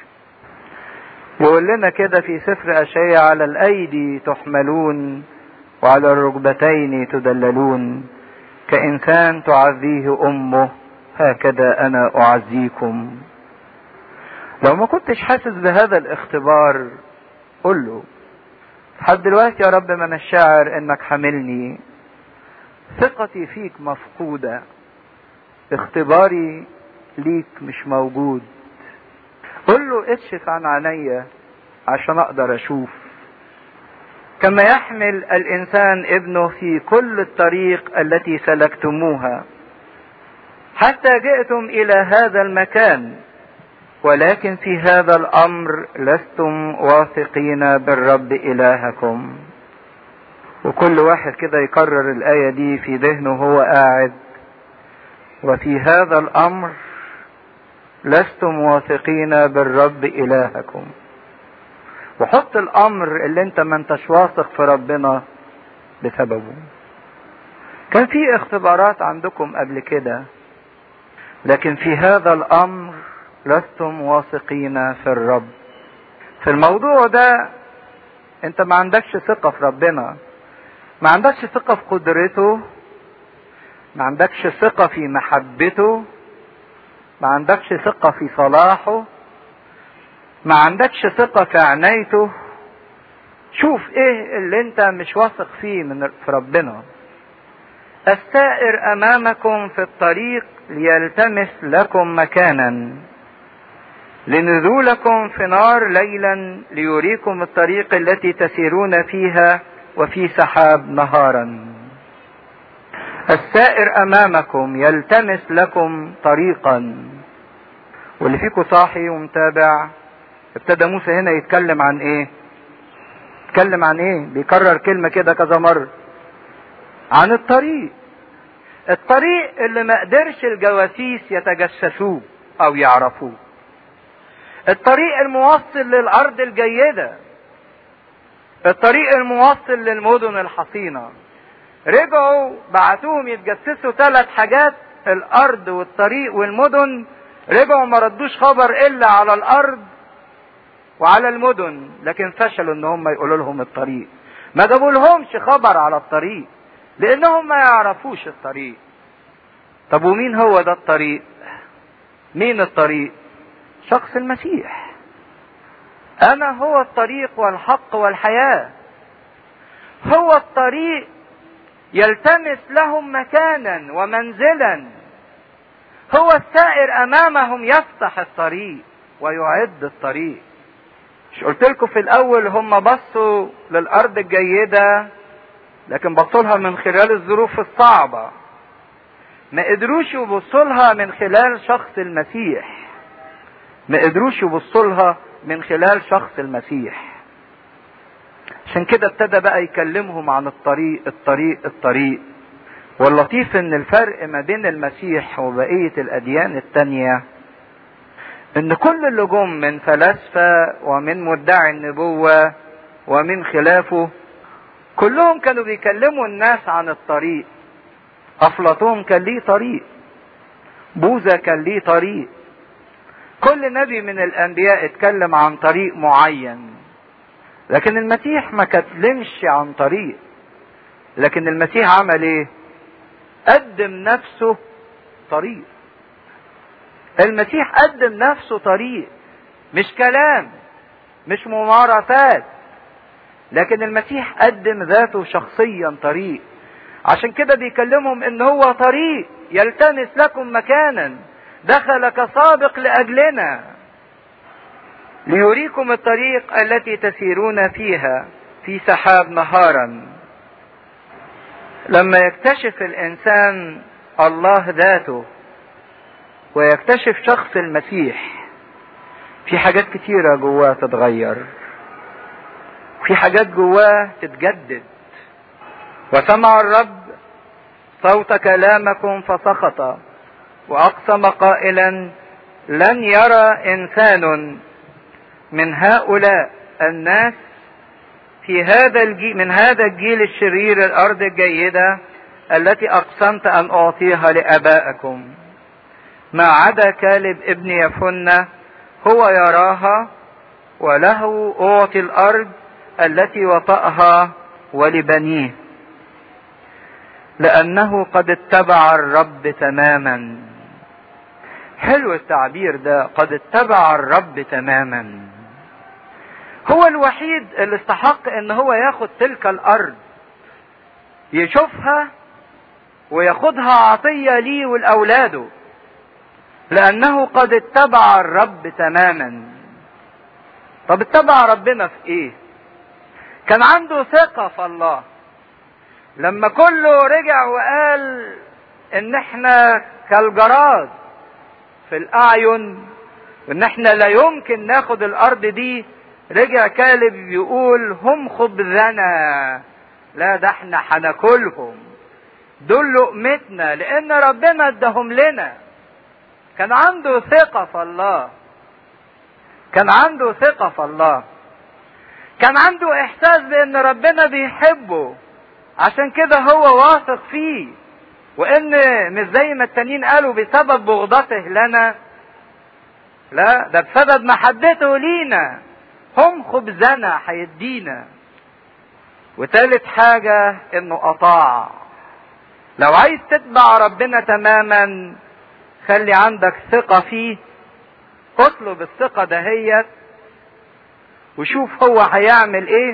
يقول لنا كده في سفر أشياء على الأيدي تحملون وعلى الركبتين تدللون كإنسان تعزيه أمه هكذا أنا أعزيكم لو ما كنتش حاسس بهذا الاختبار قل له لحد دلوقتي يا رب ما انا شاعر انك حاملني ثقتي فيك مفقودة اختباري ليك مش موجود قل له اكشف عن عينيا عشان اقدر اشوف كما يحمل الانسان ابنه في كل الطريق التي سلكتموها حتى جئتم الى هذا المكان ولكن في هذا الامر لستم واثقين بالرب الهكم وكل واحد كده يكرر الايه دي في ذهنه وهو قاعد وفي هذا الامر لستم واثقين بالرب الهكم وحط الامر اللي انت ما انتش واثق في ربنا بسببه كان في اختبارات عندكم قبل كده لكن في هذا الامر لستم واثقين في الرب في الموضوع ده انت ما عندكش ثقة في ربنا ما عندكش ثقة في قدرته ما عندكش ثقة في محبته ما عندكش ثقة في صلاحه ما عندكش ثقة في عنايته شوف ايه اللي انت مش واثق فيه من في ربنا السائر امامكم في الطريق ليلتمس لكم مكانا لنزولكم في نار ليلا ليريكم الطريق التي تسيرون فيها وفي سحاب نهارا السائر امامكم يلتمس لكم طريقا واللي فيكم صاحي ومتابع ابتدى موسى هنا يتكلم عن ايه يتكلم عن ايه بيكرر كلمة كده كذا مرة عن الطريق الطريق اللي ما قدرش الجواسيس يتجسسوه او يعرفوه الطريق الموصل للارض الجيدة الطريق الموصل للمدن الحصينة رجعوا بعتوهم يتجسسوا ثلاث حاجات الارض والطريق والمدن رجعوا ما ردوش خبر الا على الارض وعلى المدن لكن فشلوا ان هم يقولوا لهم الطريق ما جابوا لهمش خبر على الطريق لانهم ما يعرفوش الطريق طب ومين هو ده الطريق مين الطريق شخص المسيح انا هو الطريق والحق والحياه هو الطريق يلتمس لهم مكانا ومنزلا هو السائر امامهم يفتح الطريق ويعد الطريق مش قلت لكم في الاول هم بصوا للارض الجيده لكن بصوا لها من خلال الظروف الصعبه ما قدروش يبصوا لها من خلال شخص المسيح ما قدروش يبصوا لها من خلال شخص المسيح عشان كده ابتدى بقى يكلمهم عن الطريق الطريق الطريق واللطيف ان الفرق ما بين المسيح وبقية الاديان التانية ان كل اللي جم من فلاسفة ومن مدعي النبوة ومن خلافه كلهم كانوا بيكلموا الناس عن الطريق افلاطون كان ليه طريق بوذا كان ليه طريق كل نبي من الانبياء اتكلم عن طريق معين لكن المسيح ما كتلمش عن طريق لكن المسيح عمل ايه قدم نفسه طريق المسيح قدم نفسه طريق مش كلام مش ممارسات لكن المسيح قدم ذاته شخصيا طريق عشان كده بيكلمهم ان هو طريق يلتمس لكم مكانا دخل كسابق لاجلنا ليريكم الطريق التي تسيرون فيها في سحاب نهارا لما يكتشف الانسان الله ذاته ويكتشف شخص المسيح في حاجات كتيرة جواه تتغير في حاجات جواه تتجدد وسمع الرب صوت كلامكم فسخط واقسم قائلا لن يرى انسان من هؤلاء الناس في هذا الجيل من هذا الجيل الشرير الارض الجيده التي اقسمت ان اعطيها لابائكم ما عدا كالب ابن يفنة هو يراها وله اعطي الارض التي وطأها ولبنيه لأنه قد اتبع الرب تماما حلو التعبير ده قد اتبع الرب تماما هو الوحيد اللي استحق ان هو ياخد تلك الارض يشوفها وياخدها عطية ليه ولاولاده لانه قد اتبع الرب تماما طب اتبع ربنا في ايه كان عنده ثقة في الله لما كله رجع وقال ان احنا كالجراد في الاعين وان احنا لا يمكن ناخد الارض دي رجع كالب يقول هم خبزنا لا ده احنا هناكلهم دول لقمتنا لان ربنا اداهم لنا كان عنده ثقة في الله كان عنده ثقة في الله كان عنده احساس بان ربنا بيحبه عشان كده هو واثق فيه وان مش زي ما التانيين قالوا بسبب بغضته لنا لا ده بسبب محبته لينا هم خبزنا هيدينا وتالت حاجة انه اطاع لو عايز تتبع ربنا تماما خلي عندك ثقة فيه اطلب الثقة دهيت وشوف هو هيعمل ايه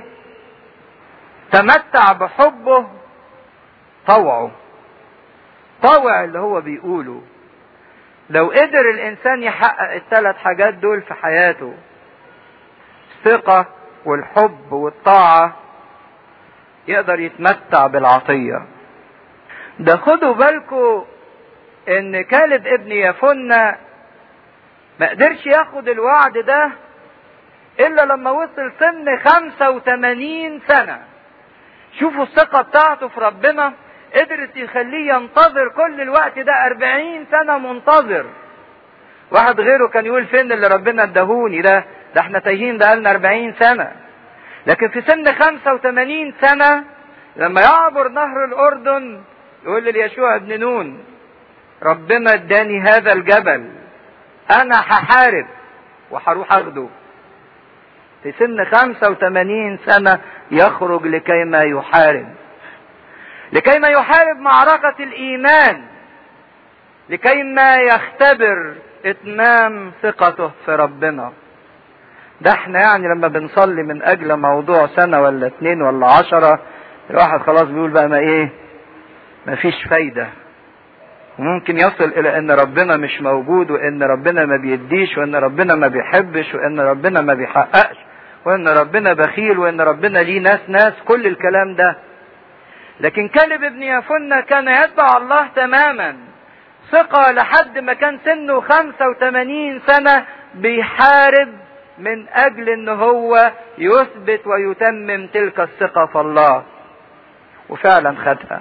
تمتع بحبه طوعه طوع اللي هو بيقوله لو قدر الانسان يحقق الثلاث حاجات دول في حياته الثقة والحب والطاعة يقدر يتمتع بالعطية ده خدوا بالكم ان كالب ابن يفنة ما قدرش ياخد الوعد ده الا لما وصل سن 85 سنة شوفوا الثقة بتاعته في ربنا قدرت يخليه ينتظر كل الوقت ده 40 سنة منتظر واحد غيره كان يقول فين اللي ربنا اداهوني ده ده احنا تايهين بقالنا 40 سنة لكن في سن 85 سنة لما يعبر نهر الأردن يقول ليشوع بن نون ربنا اداني هذا الجبل أنا هحارب وهروح أخده في سن 85 سنة يخرج لكي ما يحارب لكي ما يحارب معركة الإيمان لكي ما يختبر إتمام ثقته في ربنا ده احنا يعني لما بنصلي من اجل موضوع سنة ولا اتنين ولا عشرة الواحد خلاص بيقول بقى ما ايه ما فيش فايدة وممكن يصل الى ان ربنا مش موجود وان ربنا ما بيديش وان ربنا ما بيحبش وان ربنا ما بيحققش وان ربنا بخيل وان ربنا ليه ناس ناس كل الكلام ده لكن كلب ابن يفنة كان يتبع الله تماما ثقة لحد ما كان سنه 85 سنة بيحارب من اجل ان هو يثبت ويتمم تلك الثقة في الله وفعلا خدها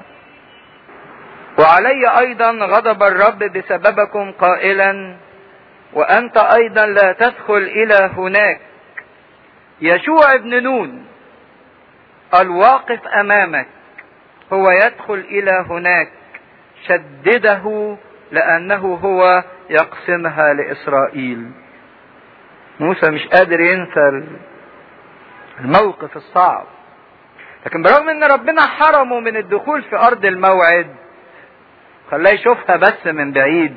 وعلي ايضا غضب الرب بسببكم قائلا وانت ايضا لا تدخل الى هناك يشوع ابن نون الواقف امامك هو يدخل الى هناك شدده لأنه هو يقسمها لإسرائيل موسى مش قادر ينسى الموقف الصعب لكن برغم ان ربنا حرمه من الدخول في ارض الموعد خلاه يشوفها بس من بعيد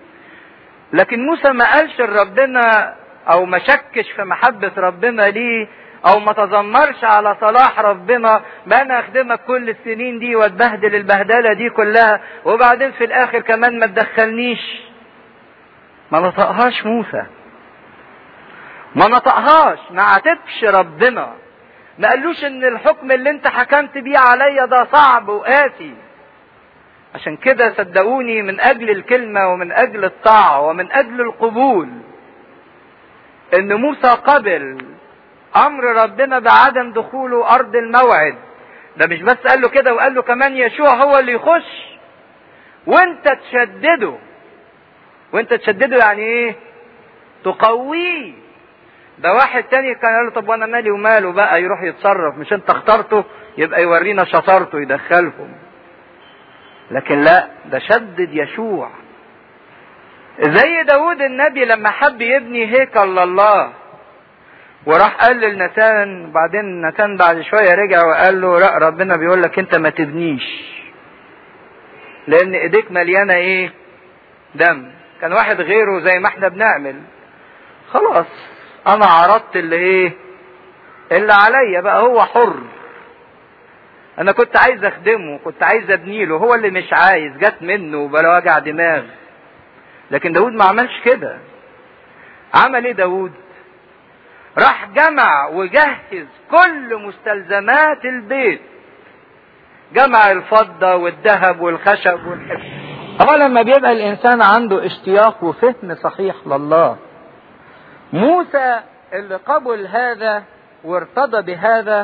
لكن موسى ما قالش لربنا او ما شكش في محبة ربنا ليه او ما تذمرش على صلاح ربنا ما انا اخدمك كل السنين دي واتبهدل البهدلة دي كلها وبعدين في الاخر كمان ما تدخلنيش ما نطقهاش موسى ما نطقهاش ما عاتبش ربنا ما قالوش ان الحكم اللي انت حكمت بيه عليا ده صعب وقاسي عشان كده صدقوني من اجل الكلمة ومن اجل الطاعة ومن اجل القبول ان موسى قبل امر ربنا بعدم دخوله ارض الموعد ده مش بس قال له كده وقال له كمان يشوع هو اللي يخش وانت تشدده وانت تشدده يعني ايه تقويه ده واحد تاني كان قال له طب وانا مالي وماله بقى يروح يتصرف مش انت اخترته يبقى يورينا شطارته يدخلهم لكن لا ده شدد يشوع زي داود النبي لما حب يبني هيكل لله وراح قال للنتان بعدين نتان بعد شوية رجع وقال له لا ربنا بيقول لك انت ما تبنيش لان ايديك مليانة ايه دم كان واحد غيره زي ما احنا بنعمل خلاص انا عرضت اللي ايه اللي عليا بقى هو حر انا كنت عايز اخدمه كنت عايز ابنيله هو اللي مش عايز جت منه بلا وجع دماغ لكن داود ما عملش كده عمل ايه داود راح جمع وجهز كل مستلزمات البيت جمع الفضة والذهب والخشب والحب هو لما بيبقى الانسان عنده اشتياق وفهم صحيح لله موسى اللي قبل هذا وارتضى بهذا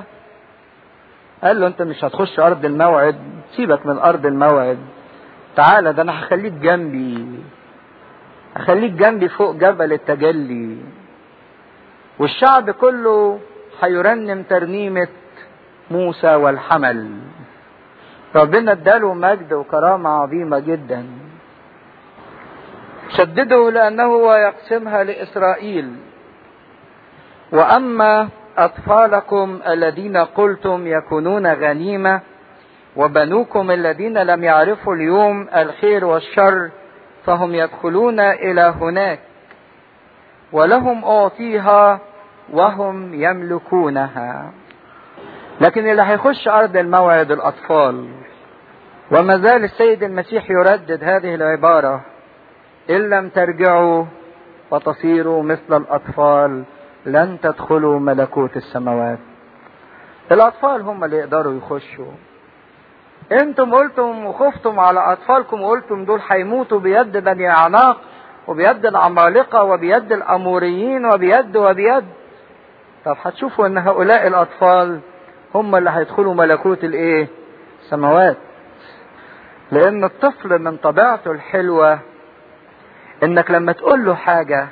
قال له انت مش هتخش ارض الموعد سيبك من ارض الموعد تعالى ده انا هخليك جنبي هخليك جنبي فوق جبل التجلي والشعب كله هيرنم ترنيمة موسى والحمل ربنا اداله مجد وكرامة عظيمة جدا شدده لأنه هو يقسمها لإسرائيل وأما أطفالكم الذين قلتم يكونون غنيمة وبنوكم الذين لم يعرفوا اليوم الخير والشر فهم يدخلون إلى هناك ولهم أعطيها وهم يملكونها لكن اللي هيخش أرض الموعد الأطفال وما زال السيد المسيح يردد هذه العبارة إن لم ترجعوا وتصيروا مثل الأطفال لن تدخلوا ملكوت السماوات الأطفال هم اللي يقدروا يخشوا انتم قلتم وخفتم على أطفالكم وقلتم دول هيموتوا بيد بني عناق وبيد العمالقة وبيد الأموريين وبيد وبيد طب هتشوفوا ان هؤلاء الأطفال هم اللي هيدخلوا ملكوت الايه السماوات لان الطفل من طبيعته الحلوة انك لما تقول له حاجة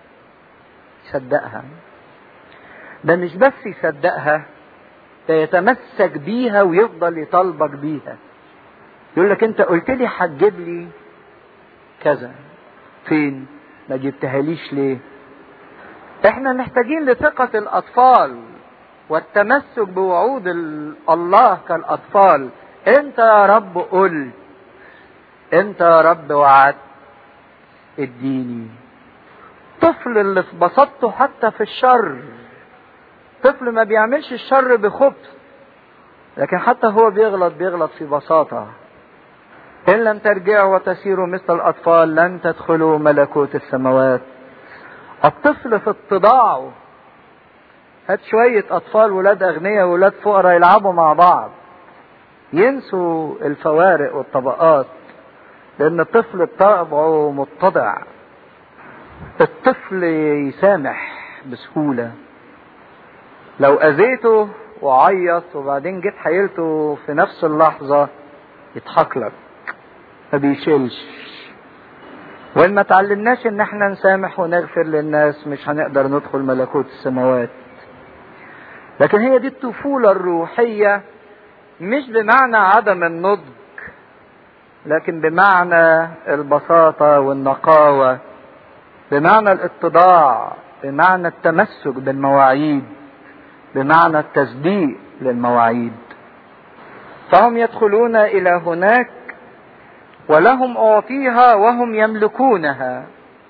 يصدقها ده مش بس يصدقها ده يتمسك بيها ويفضل يطالبك بيها يقول لك انت قلت لي هتجيب لي كذا فين ما جبتهاليش ليه احنا محتاجين لثقة الاطفال والتمسك بوعود الله كالاطفال انت يا رب قلت انت يا رب وعدت اديني طفل اللي في بساطته حتى في الشر طفل ما بيعملش الشر بخبث لكن حتى هو بيغلط بيغلط في بساطة إن لم ترجعوا وتسيروا مثل الأطفال لن تدخلوا ملكوت السماوات الطفل في اتضاعه هات شوية أطفال ولاد أغنياء ولاد فقراء يلعبوا مع بعض ينسوا الفوارق والطبقات لأن الطفل بطبعه متضع الطفل يسامح بسهولة لو أذيته وعيط وبعدين جيت حيلته في نفس اللحظة يضحك لك ما بيشيلش وإن ما تعلمناش إن احنا نسامح ونغفر للناس مش هنقدر ندخل ملكوت السماوات لكن هي دي الطفولة الروحية مش بمعنى عدم النضج لكن بمعنى البساطة والنقاوة بمعنى الاتضاع بمعنى التمسك بالمواعيد بمعنى التصديق للمواعيد فهم يدخلون الى هناك ولهم اعطيها وهم يملكونها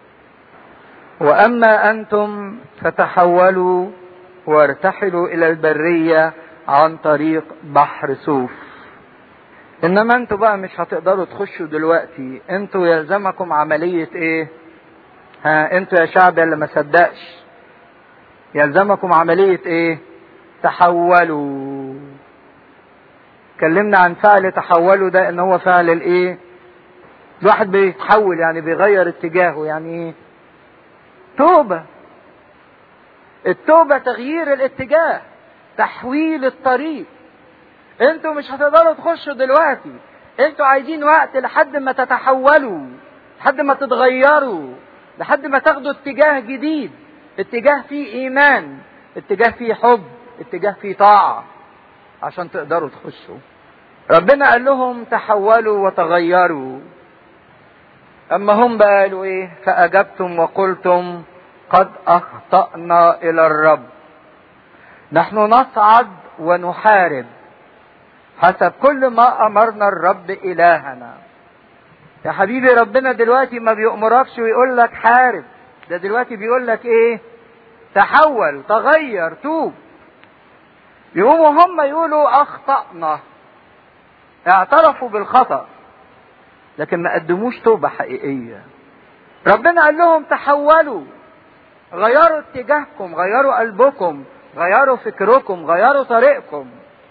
واما انتم فتحولوا وارتحلوا الى البريه عن طريق بحر سوف انما انتوا بقى مش هتقدروا تخشوا دلوقتي انتوا يلزمكم عمليه ايه ها انتوا يا شعب اللي ما صدقش يلزمكم عمليه ايه تحولوا اتكلمنا عن فعل تحولوا ده ان هو فعل الايه الواحد بيتحول يعني بيغير اتجاهه يعني ايه توبة التوبة تغيير الاتجاه تحويل الطريق انتوا مش هتقدروا تخشوا دلوقتي انتوا عايزين وقت لحد ما تتحولوا لحد ما تتغيروا لحد ما تاخدوا اتجاه جديد اتجاه فيه ايمان اتجاه فيه حب اتجاه فيه طاعة عشان تقدروا تخشوا ربنا قال لهم تحولوا وتغيروا اما هم بقى قالوا ايه فاجبتم وقلتم قد اخطانا الى الرب نحن نصعد ونحارب حسب كل ما امرنا الرب الهنا يا حبيبي ربنا دلوقتي ما بيأمركش ويقول لك حارب ده دلوقتي بيقول لك ايه تحول تغير توب يقوموا هم يقولوا اخطأنا اعترفوا بالخطأ لكن ما قدموش توبة حقيقية ربنا قال لهم تحولوا غيروا اتجاهكم غيروا قلبكم غيروا فكركم غيروا طريقكم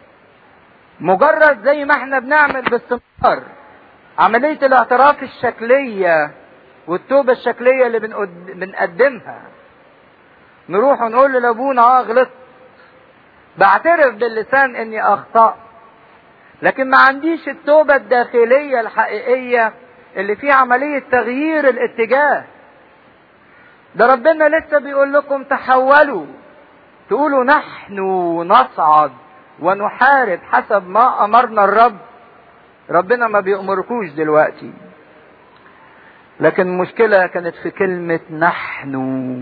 مجرد زي ما احنا بنعمل باستمرار عملية الاعتراف الشكلية والتوبة الشكلية اللي بنقدمها نروح ونقول لابونا اه غلطت بعترف باللسان اني اخطأت لكن ما عنديش التوبة الداخلية الحقيقية اللي فيها عملية تغيير الاتجاه ده ربنا لسه بيقول لكم تحولوا تقولوا نحن نصعد ونحارب حسب ما امرنا الرب ربنا ما بيأمركوش دلوقتي لكن المشكلة كانت في كلمة نحن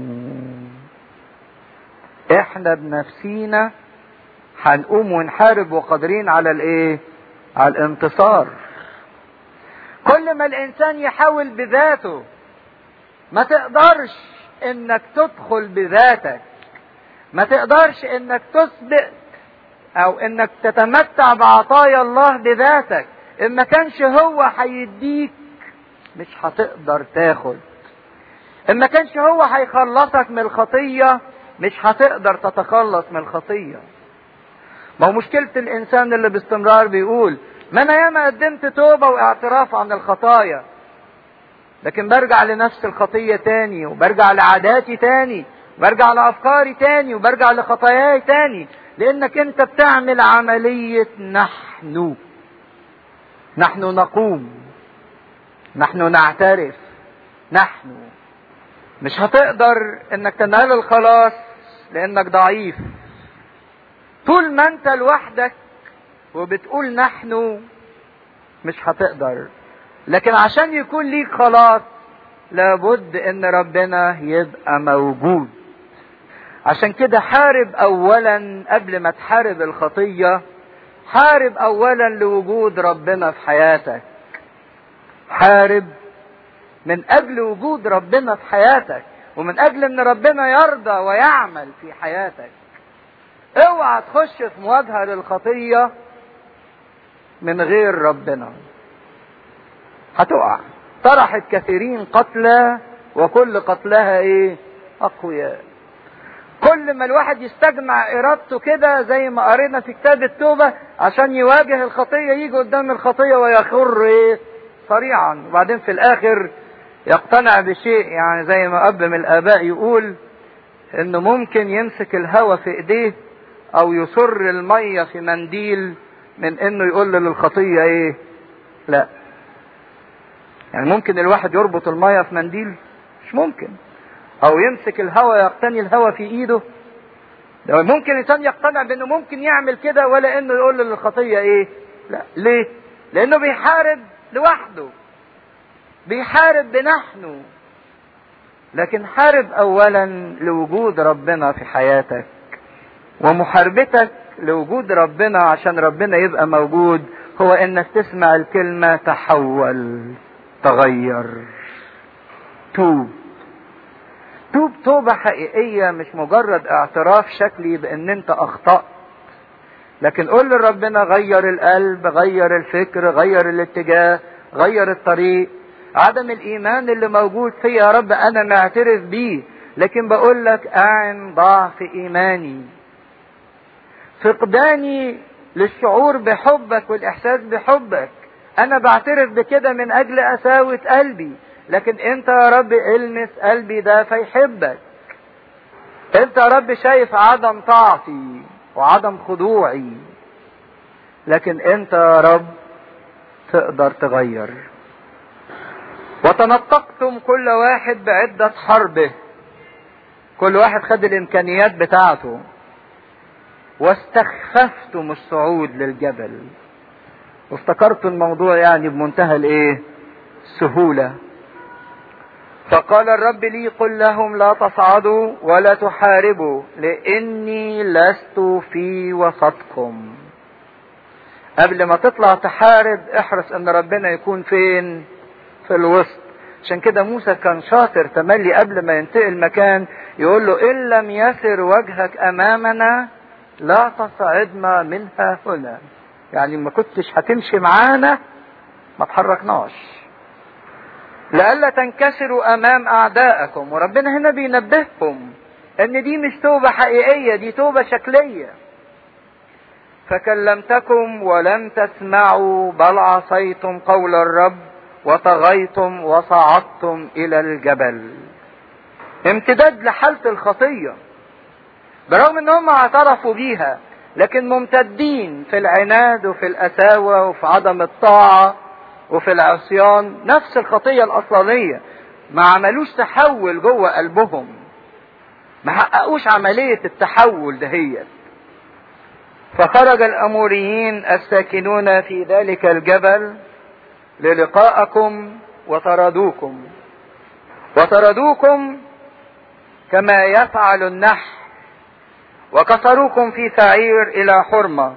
احنا بنفسينا هنقوم ونحارب وقادرين على الايه على الانتصار كل ما الانسان يحاول بذاته ما تقدرش انك تدخل بذاتك ما تقدرش انك تسبق او انك تتمتع بعطايا الله بذاتك ان ما كانش هو هيديك مش هتقدر تاخد ان ما كانش هو هيخلصك من الخطيه مش هتقدر تتخلص من الخطيه ما هو مشكلة الإنسان اللي باستمرار بيقول ما أنا ياما قدمت توبة واعتراف عن الخطايا لكن برجع لنفس الخطية تاني وبرجع لعاداتي تاني وبرجع لأفكاري تاني وبرجع لخطاياي تاني لأنك أنت بتعمل عملية نحن نحن نقوم نحن نعترف نحن مش هتقدر انك تنال الخلاص لانك ضعيف طول ما انت لوحدك وبتقول نحن مش هتقدر لكن عشان يكون ليك خلاص لابد ان ربنا يبقى موجود عشان كده حارب اولا قبل ما تحارب الخطية حارب اولا لوجود ربنا في حياتك حارب من اجل وجود ربنا في حياتك ومن اجل ان ربنا يرضى ويعمل في حياتك اوعى تخش في مواجهة للخطية من غير ربنا هتقع طرحت كثيرين قتلى وكل قتلها ايه اقوياء كل ما الواحد يستجمع ارادته كده زي ما قرينا في كتاب التوبة عشان يواجه الخطية يجي قدام الخطية ويخر ايه صريعا وبعدين في الاخر يقتنع بشيء يعني زي ما اب من الاباء يقول انه ممكن يمسك الهوى في ايديه او يصر المية في منديل من انه يقول للخطية ايه لا يعني ممكن الواحد يربط المية في منديل مش ممكن او يمسك الهوى يقتني الهوى في ايده ممكن انسان يقتنع بانه ممكن يعمل كده ولا انه يقول للخطية ايه لا ليه لانه بيحارب لوحده بيحارب بنحنه لكن حارب اولا لوجود ربنا في حياتك ومحاربتك لوجود ربنا عشان ربنا يبقى موجود هو انك تسمع الكلمة تحول تغير توب توب توبة حقيقية مش مجرد اعتراف شكلي بان انت اخطأت لكن قول لربنا غير القلب غير الفكر غير الاتجاه غير الطريق عدم الايمان اللي موجود فيا يا رب انا معترف بيه لكن بقول لك اعن ضعف ايماني فقداني للشعور بحبك والاحساس بحبك انا بعترف بكده من اجل قساوة قلبي لكن انت يا رب المس قلبي ده فيحبك انت يا رب شايف عدم طاعتي وعدم خضوعي لكن انت يا رب تقدر تغير وتنطقتم كل واحد بعدة حربه كل واحد خد الامكانيات بتاعته واستخففتم الصعود للجبل وافتكرت الموضوع يعني بمنتهى الايه السهولة فقال الرب لي قل لهم لا تصعدوا ولا تحاربوا لاني لست في وسطكم قبل ما تطلع تحارب احرص ان ربنا يكون فين في الوسط عشان كده موسى كان شاطر تملي قبل ما ينتقل مكان يقول له ان لم يسر وجهك امامنا لا تصعدنا منها هنا يعني ما كنتش هتمشي معانا ما تحركناش لئلا تنكسروا امام اعدائكم وربنا هنا بينبههم ان دي مش توبة حقيقية دي توبة شكلية فكلمتكم ولم تسمعوا بل عصيتم قول الرب وطغيتم وصعدتم الى الجبل امتداد لحالة الخطية برغم ان هم اعترفوا بيها لكن ممتدين في العناد وفي القساوة وفي عدم الطاعة وفي العصيان نفس الخطية الأصلية ما عملوش تحول جوه قلبهم ما حققوش عملية التحول دهيت فخرج الأموريين الساكنون في ذلك الجبل للقاءكم وطردوكم وطردوكم كما يفعل النحل وكسروكم في سعير الى حرمه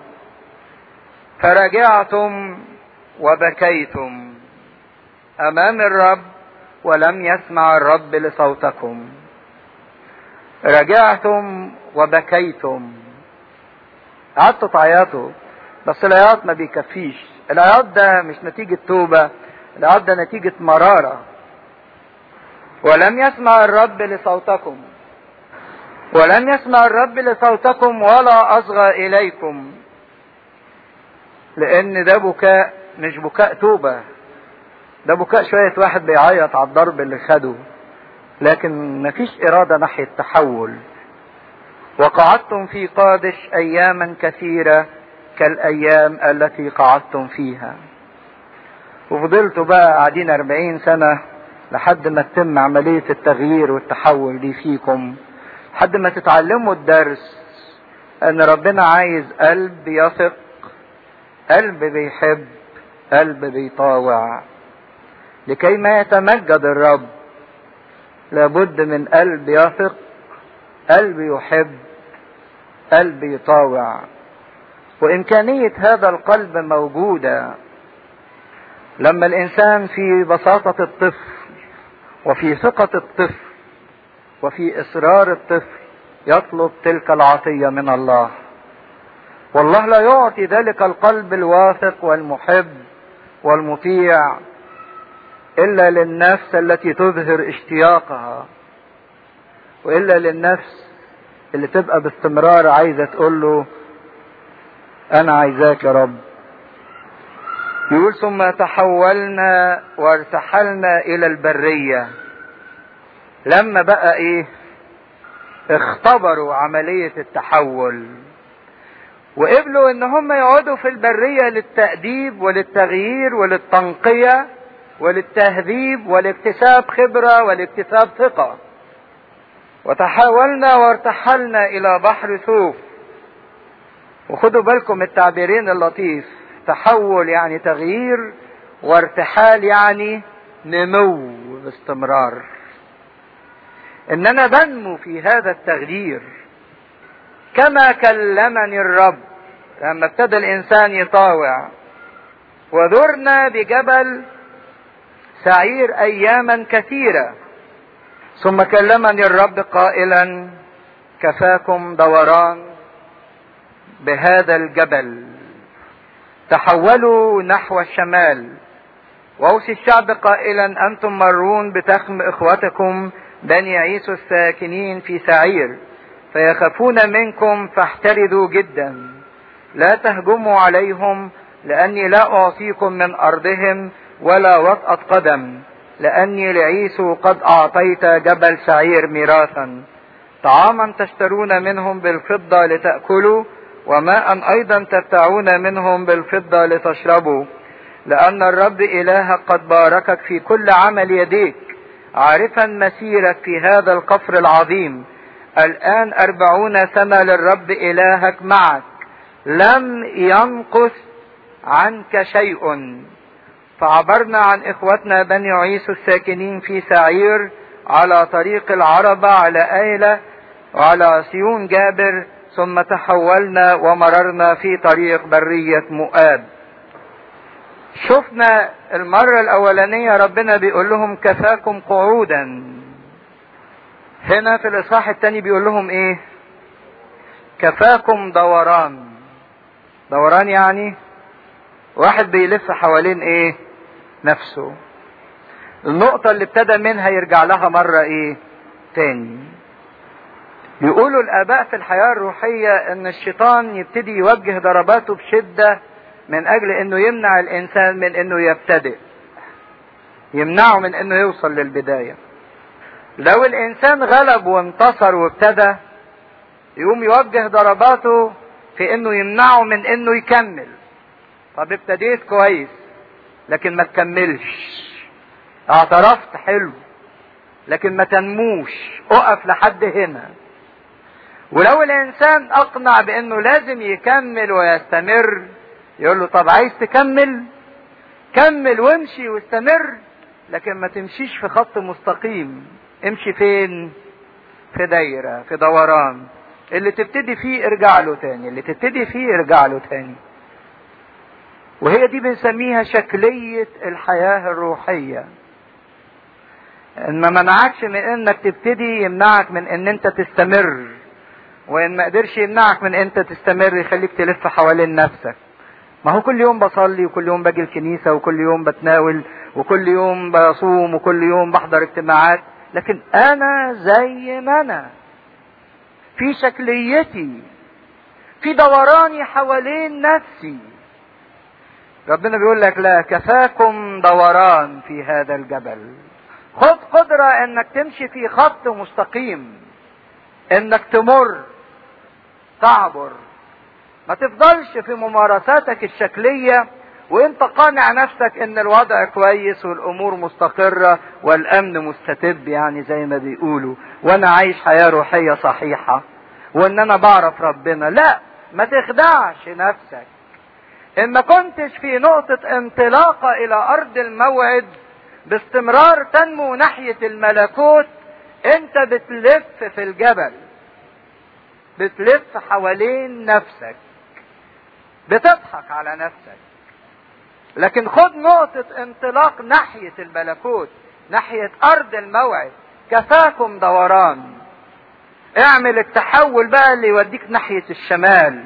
فرجعتم وبكيتم امام الرب ولم يسمع الرب لصوتكم رجعتم وبكيتم قعدتوا تعيطوا بس العياط ما بيكفيش العياط ده مش نتيجة توبة العياط ده نتيجة مرارة ولم يسمع الرب لصوتكم ولم يسمع الرب لصوتكم ولا أصغى إليكم لأن ده بكاء مش بكاء توبة ده بكاء شوية واحد بيعيط على الضرب اللي خده لكن مفيش إرادة ناحية تحول وقعدتم في قادش أياما كثيرة كالأيام التي قعدتم فيها وفضلتوا بقى قاعدين أربعين سنة لحد ما تتم عملية التغيير والتحول دي فيكم لحد ما تتعلموا الدرس ان ربنا عايز قلب يثق قلب بيحب قلب بيطاوع لكي ما يتمجد الرب لابد من قلب يثق قلب يحب قلب يطاوع وامكانيه هذا القلب موجوده لما الانسان في بساطه الطفل وفي ثقه الطفل وفي اصرار الطفل يطلب تلك العطيه من الله والله لا يعطي ذلك القلب الواثق والمحب والمطيع الا للنفس التي تظهر اشتياقها والا للنفس اللي تبقى باستمرار عايزه تقول له انا عايزاك يا رب يقول ثم تحولنا وارتحلنا الى البريه لما بقى ايه اختبروا عمليه التحول وقبلوا ان هم يقعدوا في البريه للتاديب وللتغيير وللتنقيه وللتهذيب ولاكتساب خبره ولاكتساب ثقه وتحاولنا وارتحلنا الى بحر ثوف وخدوا بالكم التعبيرين اللطيف تحول يعني تغيير وارتحال يعني نمو باستمرار ان انا بنمو في هذا التغيير كما كلمني الرب لما ابتدى الانسان يطاوع وذرنا بجبل سعير اياما كثيره ثم كلمني الرب قائلا كفاكم دوران بهذا الجبل تحولوا نحو الشمال واوصي الشعب قائلا انتم مرون بتخم اخوتكم بني عيسو الساكنين في سعير فيخافون منكم فاحترزوا جدا لا تهجموا عليهم لاني لا اعطيكم من ارضهم ولا وطأة قدم لاني لعيسو قد اعطيت جبل سعير ميراثا طعاما تشترون منهم بالفضة لتأكلوا وماء ايضا تبتعون منهم بالفضة لتشربوا لان الرب الهك قد باركك في كل عمل يديك عارفا مسيرك في هذا القفر العظيم الان اربعون سنة للرب الهك معك لم ينقص عنك شيء فعبرنا عن اخوتنا بني عيسو الساكنين في سعير على طريق العربة على ايلة وعلى سيون جابر ثم تحولنا ومررنا في طريق برية مؤاب شفنا المرة الأولانية ربنا بيقول لهم كفاكم قعودا هنا في الإصحاح الثاني بيقول لهم إيه كفاكم دوران دوران يعني واحد بيلف حوالين إيه نفسه النقطة اللي ابتدى منها يرجع لها مرة إيه تاني يقولوا الآباء في الحياة الروحية إن الشيطان يبتدي يوجه ضرباته بشدة من اجل انه يمنع الانسان من انه يبتدئ يمنعه من انه يوصل للبداية لو الانسان غلب وانتصر وابتدى يقوم يوجه ضرباته في انه يمنعه من انه يكمل طب ابتديت كويس لكن ما تكملش اعترفت حلو لكن ما تنموش اقف لحد هنا ولو الانسان اقنع بانه لازم يكمل ويستمر يقول له طب عايز تكمل كمل وامشي واستمر لكن ما تمشيش في خط مستقيم امشي فين في دايرة في دوران اللي تبتدي فيه ارجع له تاني اللي تبتدي فيه ارجع له تاني وهي دي بنسميها شكلية الحياة الروحية ان ما منعكش من انك تبتدي يمنعك من ان انت تستمر وان ما قدرش يمنعك من انت تستمر يخليك تلف حوالين نفسك ما هو كل يوم بصلي وكل يوم باجي الكنيسة وكل يوم بتناول وكل يوم بصوم وكل يوم بحضر اجتماعات لكن انا زي ما انا في شكليتي في دوراني حوالين نفسي ربنا بيقول لك لا كفاكم دوران في هذا الجبل خد قدرة انك تمشي في خط مستقيم انك تمر تعبر ما تفضلش في ممارساتك الشكلية وانت قانع نفسك ان الوضع كويس والامور مستقرة والامن مستتب يعني زي ما بيقولوا وانا عايش حياة روحية صحيحة وان انا بعرف ربنا لا ما تخدعش نفسك ان ما كنتش في نقطة انطلاقة الى ارض الموعد باستمرار تنمو ناحية الملكوت انت بتلف في الجبل بتلف حوالين نفسك بتضحك على نفسك لكن خد نقطة انطلاق ناحية الملكوت ناحية أرض الموعد كفاكم دوران اعمل التحول بقى اللي يوديك ناحية الشمال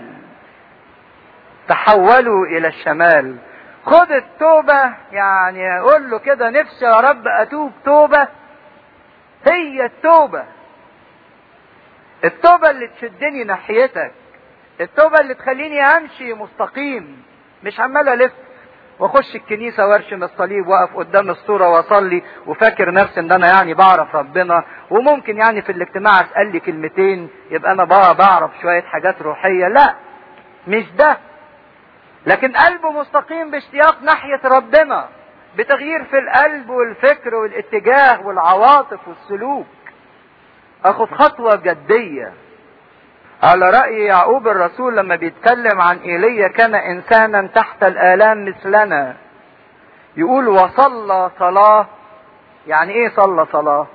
تحولوا إلى الشمال خد التوبة يعني قول له كده نفسي يا رب أتوب توبة هي التوبة التوبة اللي تشدني ناحيتك التوبة اللي تخليني امشي مستقيم مش عمال الف واخش الكنيسة وارشم الصليب واقف قدام الصورة واصلي وفاكر نفسي ان انا يعني بعرف ربنا وممكن يعني في الاجتماع اسأل لي كلمتين يبقى انا بقى بعرف شوية حاجات روحية لا مش ده لكن قلبه مستقيم باشتياق ناحية ربنا بتغيير في القلب والفكر والاتجاه والعواطف والسلوك اخد خطوة جدية على رأي يعقوب الرسول لما بيتكلم عن ايليا كان انسانا تحت الالام مثلنا يقول وصلى صلاة يعني ايه صلى صلاة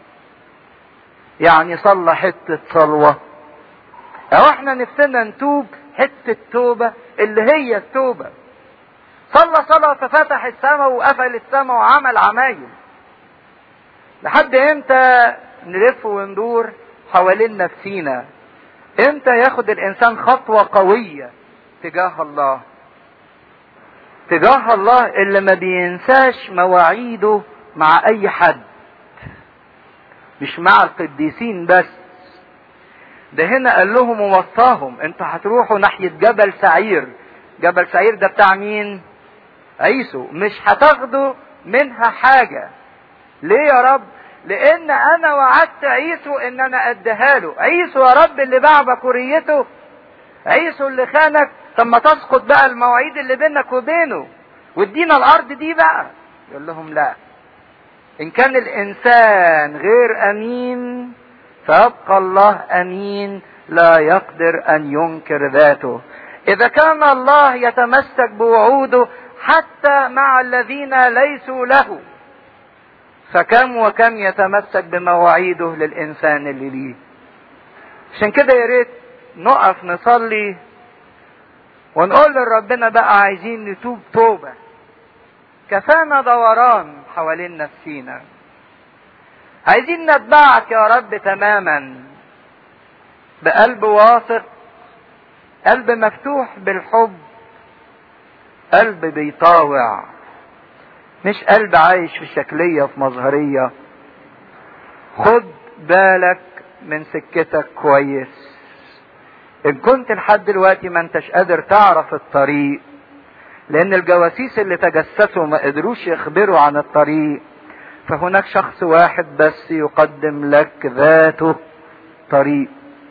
يعني صلى حتة صلوة او احنا نفسنا نتوب حتة توبة اللي هي التوبة صلى صلاة ففتح السماء وقفل السماء وعمل عمايل لحد امتى نلف وندور حوالين نفسينا امتى ياخد الانسان خطوة قوية تجاه الله تجاه الله اللي ما بينساش مواعيده مع اي حد مش مع القديسين بس ده هنا قال لهم ووصاهم انتوا هتروحوا ناحية جبل سعير جبل سعير ده بتاع مين عيسو مش هتاخدوا منها حاجة ليه يا رب لان انا وعدت عيسو ان انا اديها له عيسو يا رب اللي باع بكوريته عيسو اللي خانك طب ما تسقط بقى المواعيد اللي بينك وبينه وادينا الارض دي بقى يقول لهم لا ان كان الانسان غير امين فيبقى الله امين لا يقدر ان ينكر ذاته اذا كان الله يتمسك بوعوده حتى مع الذين ليسوا له فكم وكم يتمسك بمواعيده للانسان اللي ليه عشان كده يا ريت نقف نصلي ونقول لربنا بقى عايزين نتوب توبه كفانا دوران حوالين نفسينا عايزين نتبعك يا رب تماما بقلب واثق قلب مفتوح بالحب قلب بيطاوع مش قلب عايش في شكلية في مظهرية خد بالك من سكتك كويس ان كنت لحد دلوقتي ما انتش قادر تعرف الطريق لان الجواسيس اللي تجسسوا ما قدروش يخبروا عن الطريق فهناك شخص واحد بس يقدم لك ذاته طريق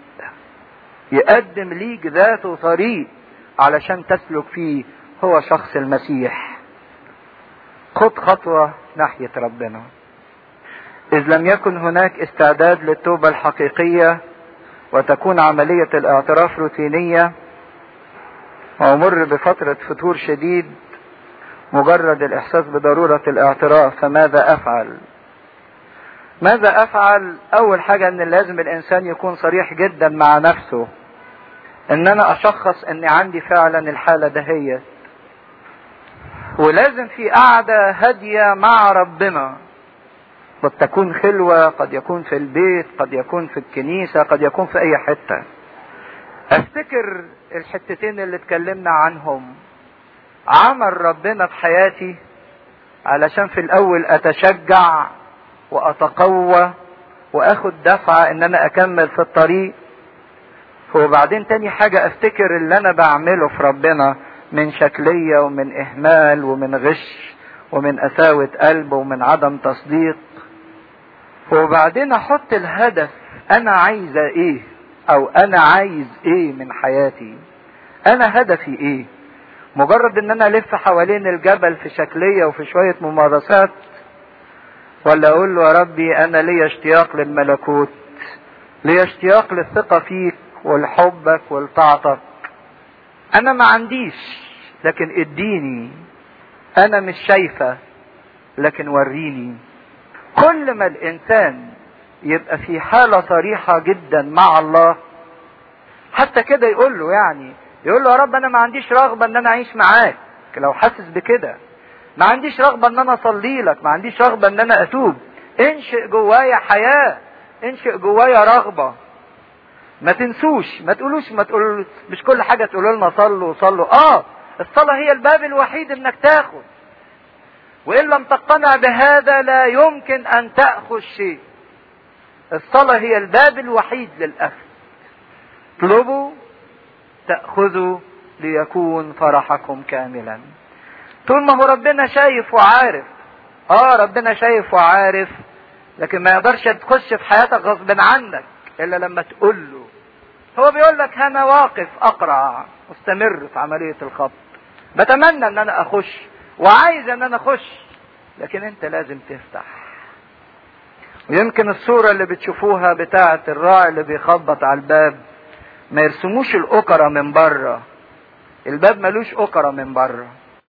يقدم ليك ذاته طريق علشان تسلك فيه هو شخص المسيح خد خطوة ناحية ربنا إذ لم يكن هناك استعداد للتوبة الحقيقية وتكون عملية الاعتراف روتينية وأمر بفترة فتور شديد مجرد الإحساس بضرورة الاعتراف فماذا أفعل؟ ماذا أفعل؟ أول حاجة إن لازم الإنسان يكون صريح جدا مع نفسه إن أنا أشخص إني عندي فعلا الحالة دهيت ولازم في قعدة هادية مع ربنا قد تكون خلوة قد يكون في البيت قد يكون في الكنيسة قد يكون في أي حتة افتكر الحتتين اللي اتكلمنا عنهم عمل ربنا في حياتي علشان في الاول اتشجع واتقوى واخد دفعة ان انا اكمل في الطريق وبعدين تاني حاجة افتكر اللي انا بعمله في ربنا من شكلية ومن اهمال ومن غش ومن قساوة قلب ومن عدم تصديق وبعدين احط الهدف انا عايزة ايه او انا عايز ايه من حياتي انا هدفي ايه مجرد ان انا الف حوالين الجبل في شكلية وفي شوية ممارسات ولا اقول له يا ربي انا لي اشتياق للملكوت لي اشتياق للثقة فيك ولحبك ولطاعتك انا ما عنديش لكن اديني انا مش شايفة لكن وريني كل ما الانسان يبقى في حالة صريحة جدا مع الله حتى كده يقول له يعني يقول له يا رب انا ما عنديش رغبة ان انا اعيش معاك لو حاسس بكده ما عنديش رغبة ان انا اصلي لك ما عنديش رغبة ان انا اتوب انشئ جوايا حياة انشئ جوايا رغبة ما تنسوش ما تقولوش ما تقولوا مش كل حاجة تقولوا لنا صلوا صلوا اه الصلاة هي الباب الوحيد انك تاخد وان لم تقتنع بهذا لا يمكن ان تأخذ شيء الصلاة هي الباب الوحيد للأخذ اطلبوا تأخذوا ليكون فرحكم كاملا طول ما هو ربنا شايف وعارف اه ربنا شايف وعارف لكن ما يقدرش تخش في حياتك غصب عنك الا لما تقول له هو بيقول لك انا واقف اقرع مستمر في عملية الخط بتمنى ان انا اخش وعايز ان انا اخش لكن انت لازم تفتح ويمكن الصورة اللي بتشوفوها بتاعة الراعي اللي بيخبط على الباب ما يرسموش الأكرة من بره الباب ملوش أكرة من بره